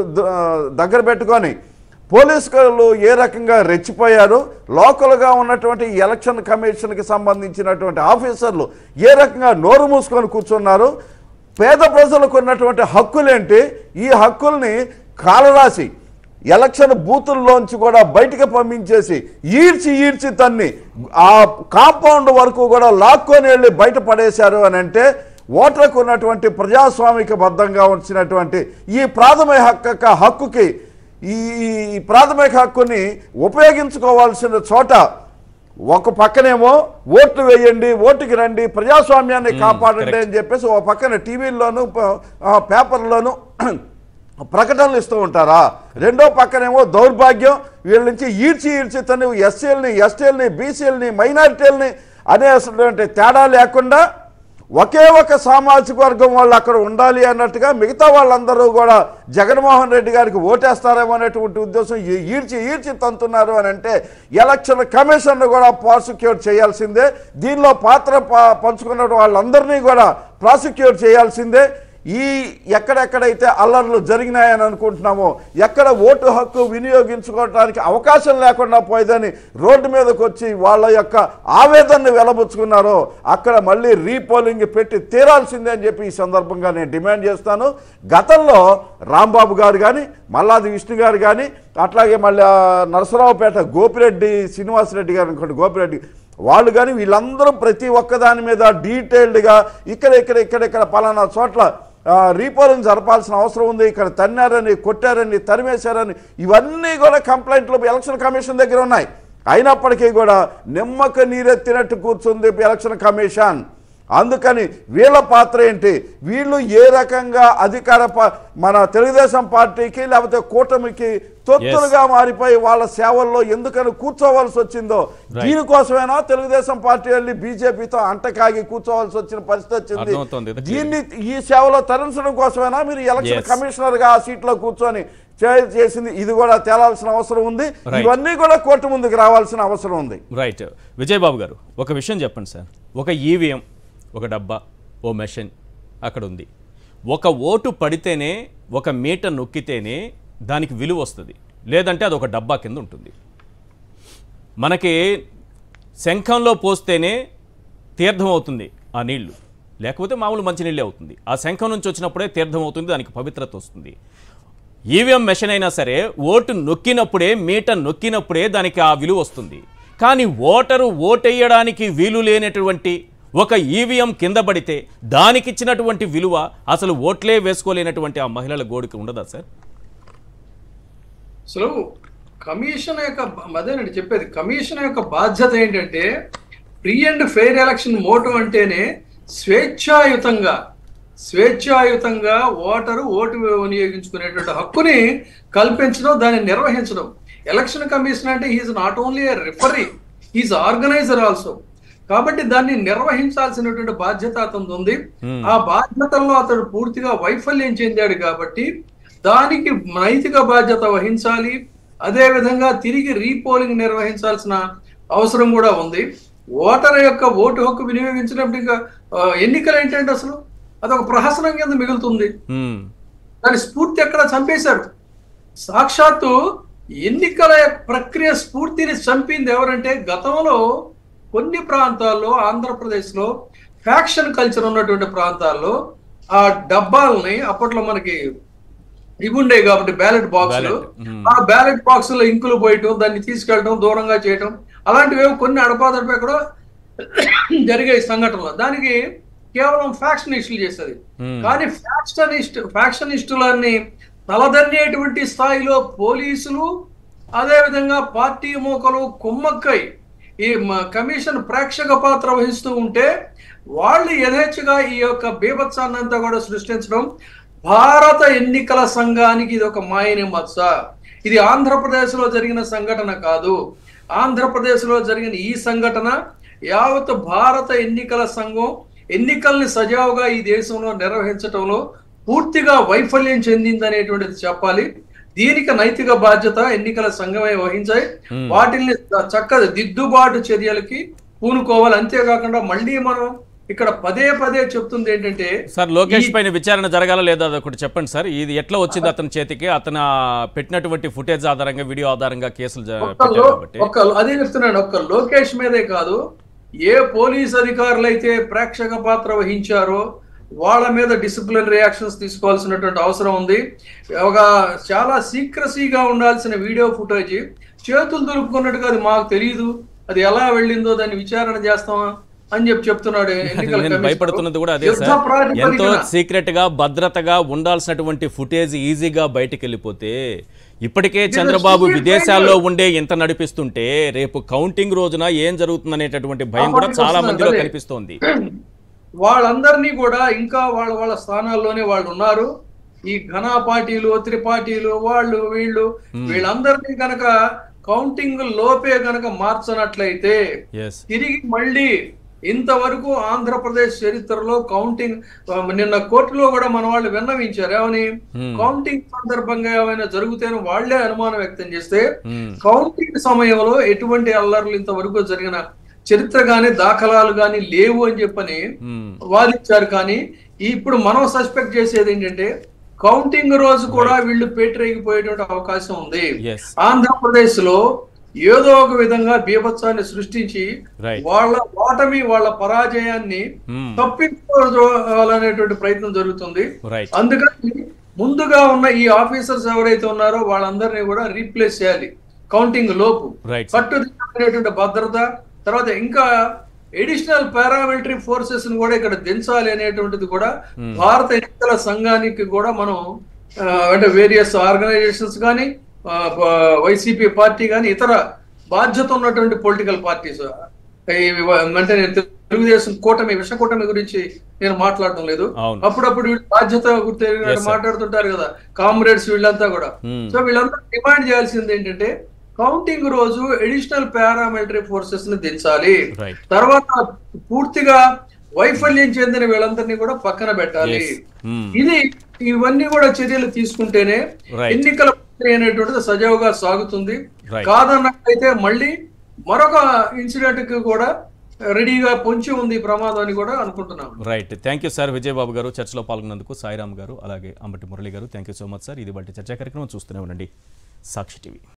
దగ్గర పెట్టుకొని పోలీసులు ఏ రకంగా రెచ్చిపోయారు లోకల్గా ఉన్నటువంటి ఈ ఎలక్షన్ కమిషన్కి సంబంధించినటువంటి ఆఫీసర్లు ఏ రకంగా నోరు మూసుకొని కూర్చున్నారు పేద ప్రజలకు ఉన్నటువంటి హక్కులేంటి ఈ హక్కుల్ని కాలరాసి ఎలక్షన్ బూతుల్లోంచి కూడా బయటికి పంపించేసి ఈడ్చి ఈడ్చి తన్ని ఆ కాంపౌండ్ వరకు కూడా లాక్కొని వెళ్ళి బయట పడేశారు అని అంటే ఓటర్కు ఉన్నటువంటి ప్రజాస్వామిక బద్ధంగా వచ్చినటువంటి ఈ ప్రాథమిక హక్కు హక్కుకి ఈ ఈ ప్రాథమిక హక్కుని ఉపయోగించుకోవాల్సిన చోట ఒక పక్కనేమో ఓట్లు వేయండి ఓటుకి రండి ప్రజాస్వామ్యాన్ని కాపాడండి అని చెప్పేసి ఒక పక్కన టీవీల్లోను ప- ఆ, పేపర్లోను ప్రకటనలు ఇస్తూ ఉంటారా రెండో పక్కనేమో దౌర్భాగ్యం వీళ్ళ నుంచి ఈడ్చి ఈడ్చి తను ఎస్సీలని ఎస్టీలని బీసీలని మైనారిటీలని అనేటువంటి తేడా లేకుండా ఒకే ఒక సామాజిక వర్గం వాళ్ళు అక్కడ ఉండాలి అన్నట్టుగా మిగతా వాళ్ళందరూ కూడా జగన్మోహన్ రెడ్డి గారికి ఓటేస్తారేమో అనేటువంటి ఉద్దేశం ఈ- ఈడ్చి ఈడ్చి తంతున్నారు అని అంటే ఎలక్షన్ కమిషన్ కూడా ప్రాసిక్యూట్ చేయాల్సిందే దీనిలో పాత్ర ప- పంచుకున్న వాళ్ళందరినీ కూడా ప్రాసిక్యూట్ చేయాల్సిందే ఈ ఎక్కడెక్కడైతే అల్లర్లు జరిగినాయని అనుకుంటున్నామో ఎక్కడ ఓటు హక్కు వినియోగించుకోవడానికి అవకాశం లేకుండా పోయేదని రోడ్డు మీదకి వచ్చి వాళ్ళ యొక్క ఆవేదనని వెలబుచ్చుకున్నారో అక్కడ మళ్ళీ రీపోలింగ్ పెట్టి తీరాల్సిందే అని చెప్పి ఈ సందర్భంగా నేను డిమాండ్ చేస్తాను గతంలో రాంబాబు గారు కానీ మల్లాది విష్ణు గారు కానీ అట్లాగే మళ్ళీ ఆ నరసరావుపేట గోపిరెడ్డి శ్రీనివాసరెడ్డి గారు అనుకోండి గోపిరెడ్డి వాళ్ళు కానీ వీళ్ళందరూ ప్రతి ఒక్కదాని మీద డీటెయిల్డ్గా ఇక్కడ ఇక్కడ ఇక్కడ ఇక్కడ పలానా చోట్ల ఆ, రీపోలింగ్ జరపాల్సిన అవసరం ఉంది ఇక్కడ తన్నారని కొట్టారని తరిమేశారని ఇవన్నీ కూడా కంప్లైంట్లు ఎలక్షన్ కమిషన్ దగ్గర ఉన్నాయి అయినప్పటికీ కూడా నిమ్మక నీరెత్తినట్టు కూర్చుంది ఎలక్షన్ కమిషన్ అందుకని వీళ్ళ పాత్ర ఏంటి వీళ్ళు ఏ రకంగా అధికార పా- మన తెలుగుదేశం పార్టీకి లేకపోతే కూటమికి తొత్తులుగా మారిపోయి వాళ్ళ సేవల్లో ఎందుకని కూర్చోవలసి వచ్చిందో దీనికోసమైనా తెలుగుదేశం పార్టీ వెళ్ళి బీజేపీతో అంటకాగి కూర్చోవలసి వచ్చిన పరిస్థితి అర్థమవుతోంది. వచ్చింది దీన్ని ఈ సేవలో తరించడం కోసమైనా మీరు ఎలక్షన్ Yes. కమిషనర్ గా ఆ సీట్లో కూర్చొని చే- చేసింది ఇది కూడా తేలాల్సిన అవసరం ఉంది Right. ఇవన్నీ కూడా కోర్టు ముందుకు రావాల్సిన అవసరం ఉంది రైట్ విజయబాబు గారు ఒక విషయం చెప్పండి సార్ ఒక ఈవీఎం ఒక డబ్బా ఓ మెషిన్ అక్కడ ఉంది ఒక ఓటు పడితేనే ఒక మీటర్ నొక్కితేనే దానికి విలువ వస్తుంది లేదంటే అది ఒక డబ్బా కింద ఉంటుంది మనకి శంఖంలో పోస్తేనే తీర్థం అవుతుంది ఆ నీళ్లు లేకపోతే మామూలు మంచినీళ్ళే అవుతుంది ఆ శంఖం నుంచి వచ్చినప్పుడే తీర్థం అవుతుంది దానికి పవిత్రత వస్తుంది ఈవీఎం మెషిన్ అయినా సరే ఓటు నొక్కినప్పుడే మీటర్ నొక్కినప్పుడే దానికి ఆ విలువ వస్తుంది కానీ ఓటరు ఓటేయడానికి వీలు లేనటువంటి ఒక ఈవీఎం కింద పడితే దానికి ఇచ్చినటువంటి విలువ అసలు ఓట్లే వేసుకోలేనటువంటి ఆ మహిళల గోడుకి ఉండదా సార్ అసలు కమిషన్ యొక్క అదేనండి చెప్పేది కమిషన్ యొక్క బాధ్యత ఏంటంటే free and fair election motto అంటేనే స్వేచ్ఛాయుతంగా స్వేచ్ఛాయుతంగా ఓటరు ఓటు వినియోగించుకునేటువంటి హక్కుని కల్పించడం దాన్ని నిర్వహించడం ఎలక్షన్ కమిషన్ అంటే he's not only a referee he's organiser also కాబట్టి దాన్ని నిర్వహించాల్సినటువంటి బాధ్యత అతను ఉంది ఆ బాధ్యతల్లో అతడు పూర్తిగా వైఫల్యం చెందాడు కాబట్టి దానికి నైతిక బాధ్యత వహించాలి అదే విధంగా తిరిగి రీపోలింగ్ నిర్వహించాల్సిన అవసరం కూడా ఉంది ఓటర్ యొక్క ఓటు హక్కు వినియోగించినప్పుడు ఇంకా ఆ, ఎన్నికలు ఏంటంటే అసలు అదొక ప్రహసనం కింద మిగులుతుంది మ్మ్. దాని స్ఫూర్తి ఎక్కడ చంపేశారు సాక్షాత్తు ఎన్నికల ప్రక్రియ స్ఫూర్తిని చంపింది ఎవరంటే గతంలో కొన్ని ప్రాంతాల్లో ఆంధ్రప్రదేశ్లో ఫ్యాక్షన్ కల్చర్ ఉన్నటువంటి ప్రాంతాల్లో ఆ డబ్బాలని అప్పట్లో మనకి ఇవి ఉండేవి కాబట్టి బ్యాలెట్ బాక్సులు Ballot, hmm. ఆ బ్యాలెట్ బాక్స్ లో ఇంకులు పోయటం దాన్ని తీసుకెళ్ళటం దూరంగా చేయటం అలాంటివి కొన్ని అడపాదడపై కూడా జరిగే సంఘటనలు దానికి కేవలం ఫ్యాక్షనిస్టులు చేస్తుంది Hmm. కానీ ఫ్యాక్షనిస్ట్ ఫ్యాక్షనిస్టులన్నీ తలదన్నేటువంటి స్థాయిలో పోలీసులు అదే విధంగా పార్టీ మూకలు కుమ్మక్కై ఈ మ- కమిషన్ ప్రేక్షక పాత్ర వహిస్తూ ఉంటే వాళ్ళు యథేచ్ఛగా ఈ యొక్క బీభత్సాన్నంతా కూడా సృష్టించడం భారత ఎన్నికల సంఘానికి ఇది ఒక మాయని మత్స ఇది ఆంధ్రప్రదేశ్ లో జరిగిన సంఘటన కాదు ఆంధ్రప్రదేశ్ లో జరిగిన ఈ సంఘటన యావత్ భారత ఎన్నికల సంఘం ఎన్నికల్ని సజావుగా ఈ దేశంలో నిర్వహించటంలో పూర్తిగా వైఫల్యం చెందిందనేటువంటిది చెప్పాలి దీనికి నైతిక బాధ్యత ఎన్నికల సంఘమే వహించాయి వాటిని చక్కగా దిద్దుబాటు చర్యలకి పూనుకోవాలి అంతేకాకుండా మళ్ళీ మనం ఇక్కడ పదే పదే చెప్తుంది ఏంటంటే సార్ లోకేష్ ఈ- పైన విచారణ జరగాల లేదా అది ఒకటి చెప్పండి సార్ ఇది ఎట్లా వచ్చింది అతని చేతికి అతను ఆ, పెట్టినటువంటి ఫుటేజ్ ఆధారంగా వీడియో ఆధారంగా కేసులు జ- ఒక్క పెట్టారు లో- కాబట్టి ఒక్క అదే చెప్తున్నాను ఒక్క లోకేష్ మీదే కాదు ఏ పోలీస్ అధికారులు అయితే ప్రేక్షక పాత్ర వహించారో వాళ్ళ మీద డిసిప్లిన్ రియాక్షన్స్ తీసుకోవాల్సినటువంటి అవసరం ఉంది ఒక చాలా సీక్రసీగా ఉండాల్సిన వీడియో ఫుటేజ్ చేతులు దులుపుకున్నట్టుగా అది మాకు తెలియదు అది ఎలా వెళ్ళిందో దాన్ని విచారణ చేస్తామా అని చెప్పి చెప్తున్నాడు ఎన్నికల నేను కమిషనర్. భయపడుతున్నది కూడా అదే యుద్ధ సార్ ప్రాతిపదికన ఎంతో సీక్రెట్ గా భద్రతగా ఉండాల్సినటువంటి ఫుటేజ్ ఈజీగా బయటికి వెళ్ళిపోతే ఇప్పటికే చంద్రబాబు secret విదేశాల్లో file. ఉండే ఇంత నడిపిస్తుంటే రేపు కౌంటింగ్ రోజున ఏం జరుగుతుందనేటటువంటి భయం కూడా అప్పటికి చాలా వస్తుంది, మందిలో అదే. కనిపిస్తోంది వాళ్ళందరినీ కూడా ఇంకా వాళ్ళ వాళ్ళ స్థానాల్లోనే వాళ్ళు ఉన్నారు ఈ ఘనా పార్టీలు త్రిపార్టీలు వాళ్ళు వీళ్ళు వీళ్ళందరినీ గనక కౌంటింగ్ లోపే గనక మార్చనట్లయితే ఎస్ తిరిగి మళ్ళీ ఇంతవరకు ఆంధ్రప్రదేశ్ చరిత్రలో కౌంటింగ్ ఆ, నిన్న కోర్టులో కూడా మన వాళ్ళు విన్నవించారు ఏమని కౌంటింగ్ సందర్భంగా ఏమైనా జరుగుతేనే వాళ్లే అనుమానం వ్యక్తం చేస్తే కౌంటింగ్ సమయంలో ఎటువంటి అల్లర్లు ఇంతవరకు జరిగిన చరిత్ర గాని దాఖలాలు గాని లేవు అని చెప్పని వాదించారు కానీ ఇప్పుడు మనం సస్పెక్ట్ చేసేది ఏంటంటే కౌంటింగ్ రోజు కూడా వీళ్ళు పేటరేగిపోయేటువంటి అవకాశం ఉంది ఎస్ ఆంధ్రప్రదేశ్ లో ఏదో ఒక విధంగా బీభత్సాన్ని సృష్టించి Right. వాళ్ళ ఓటమి వాళ్ళ పరాజయాన్ని Hmm. తప్పించుకోవాలనేటువంటి ప్రయత్నం జరుగుతుంది రైట్ అందుకని ముందుగా ఉన్న ఈ ఆఫీసర్స్ ఎవరైతే ఉన్నారో వాళ్ళందరినీ కూడా రీప్లేస్ చేయాలి కౌంటింగ్ లోపు Right. కట్టుదిట్టమైనటువంటి భద్రత తర్వాత ఇంకా ఎడిషనల్ పారామిలిటరీ ఫోర్సెస్ ని కూడా ఇక్కడ దించాలి అనేటువంటిది కూడా భారత ఎన్నికల సంఘానికి కూడా మనం ఆ, అంటే వేరియస్ ఆర్గనైజేషన్స్ కానీ వైసీపీ పార్టీ కానీ ఇతర బాధ్యత ఉన్నటువంటి పొలిటికల్ పార్టీస్ అంటే నేను తెలుగుదేశం కూటమి విష కూటమి గురించి నేను మాట్లాడడం లేదు అవును. అప్పుడప్పుడు వీళ్ళు బాధ్యత గుర్తు Yes, sir. మాట్లాడుతుంటారు కదా కామ్రేడ్స్ వీళ్ళంతా కూడా Hmm. సో వీళ్ళంతా డిమాండ్ చేయాల్సింది ఏంటంటే కౌంటింగ్ రోజు ఎడిషనల్ పారామిలిటరీ ఫోర్సెస్ ని దించాలి Right. తర్వాత పూర్తిగా వైఫల్యం చెందిన వీళ్ళందరినీ కూడా పక్కన పెట్టాలి Yes. Hmm. ఇది ఇవన్నీ కూడా చర్యలు తీసుకుంటేనే Right. ఎన్నికల ప్రక్రియ అనేటువంటిది సజావుగా సాగుతుంది Right. కాదన్నట్లయితే మళ్ళీ మరొక ఇన్సిడెంట్ కి కూడా రెడీగా పొంచి ఉంది ఈ ప్రమాదం అని కూడా అనుకుంటున్నాం right thank you sir Vijayababu garu చర్చలో పాల్గొన్నందుకు సాయిరామ్ గారు అలాగే Ambati Murali garu thank you so much sir ఇది బట్టి చర్చా కార్యక్రమం చూస్తూనే ఉండండి సాక్షి టీవీ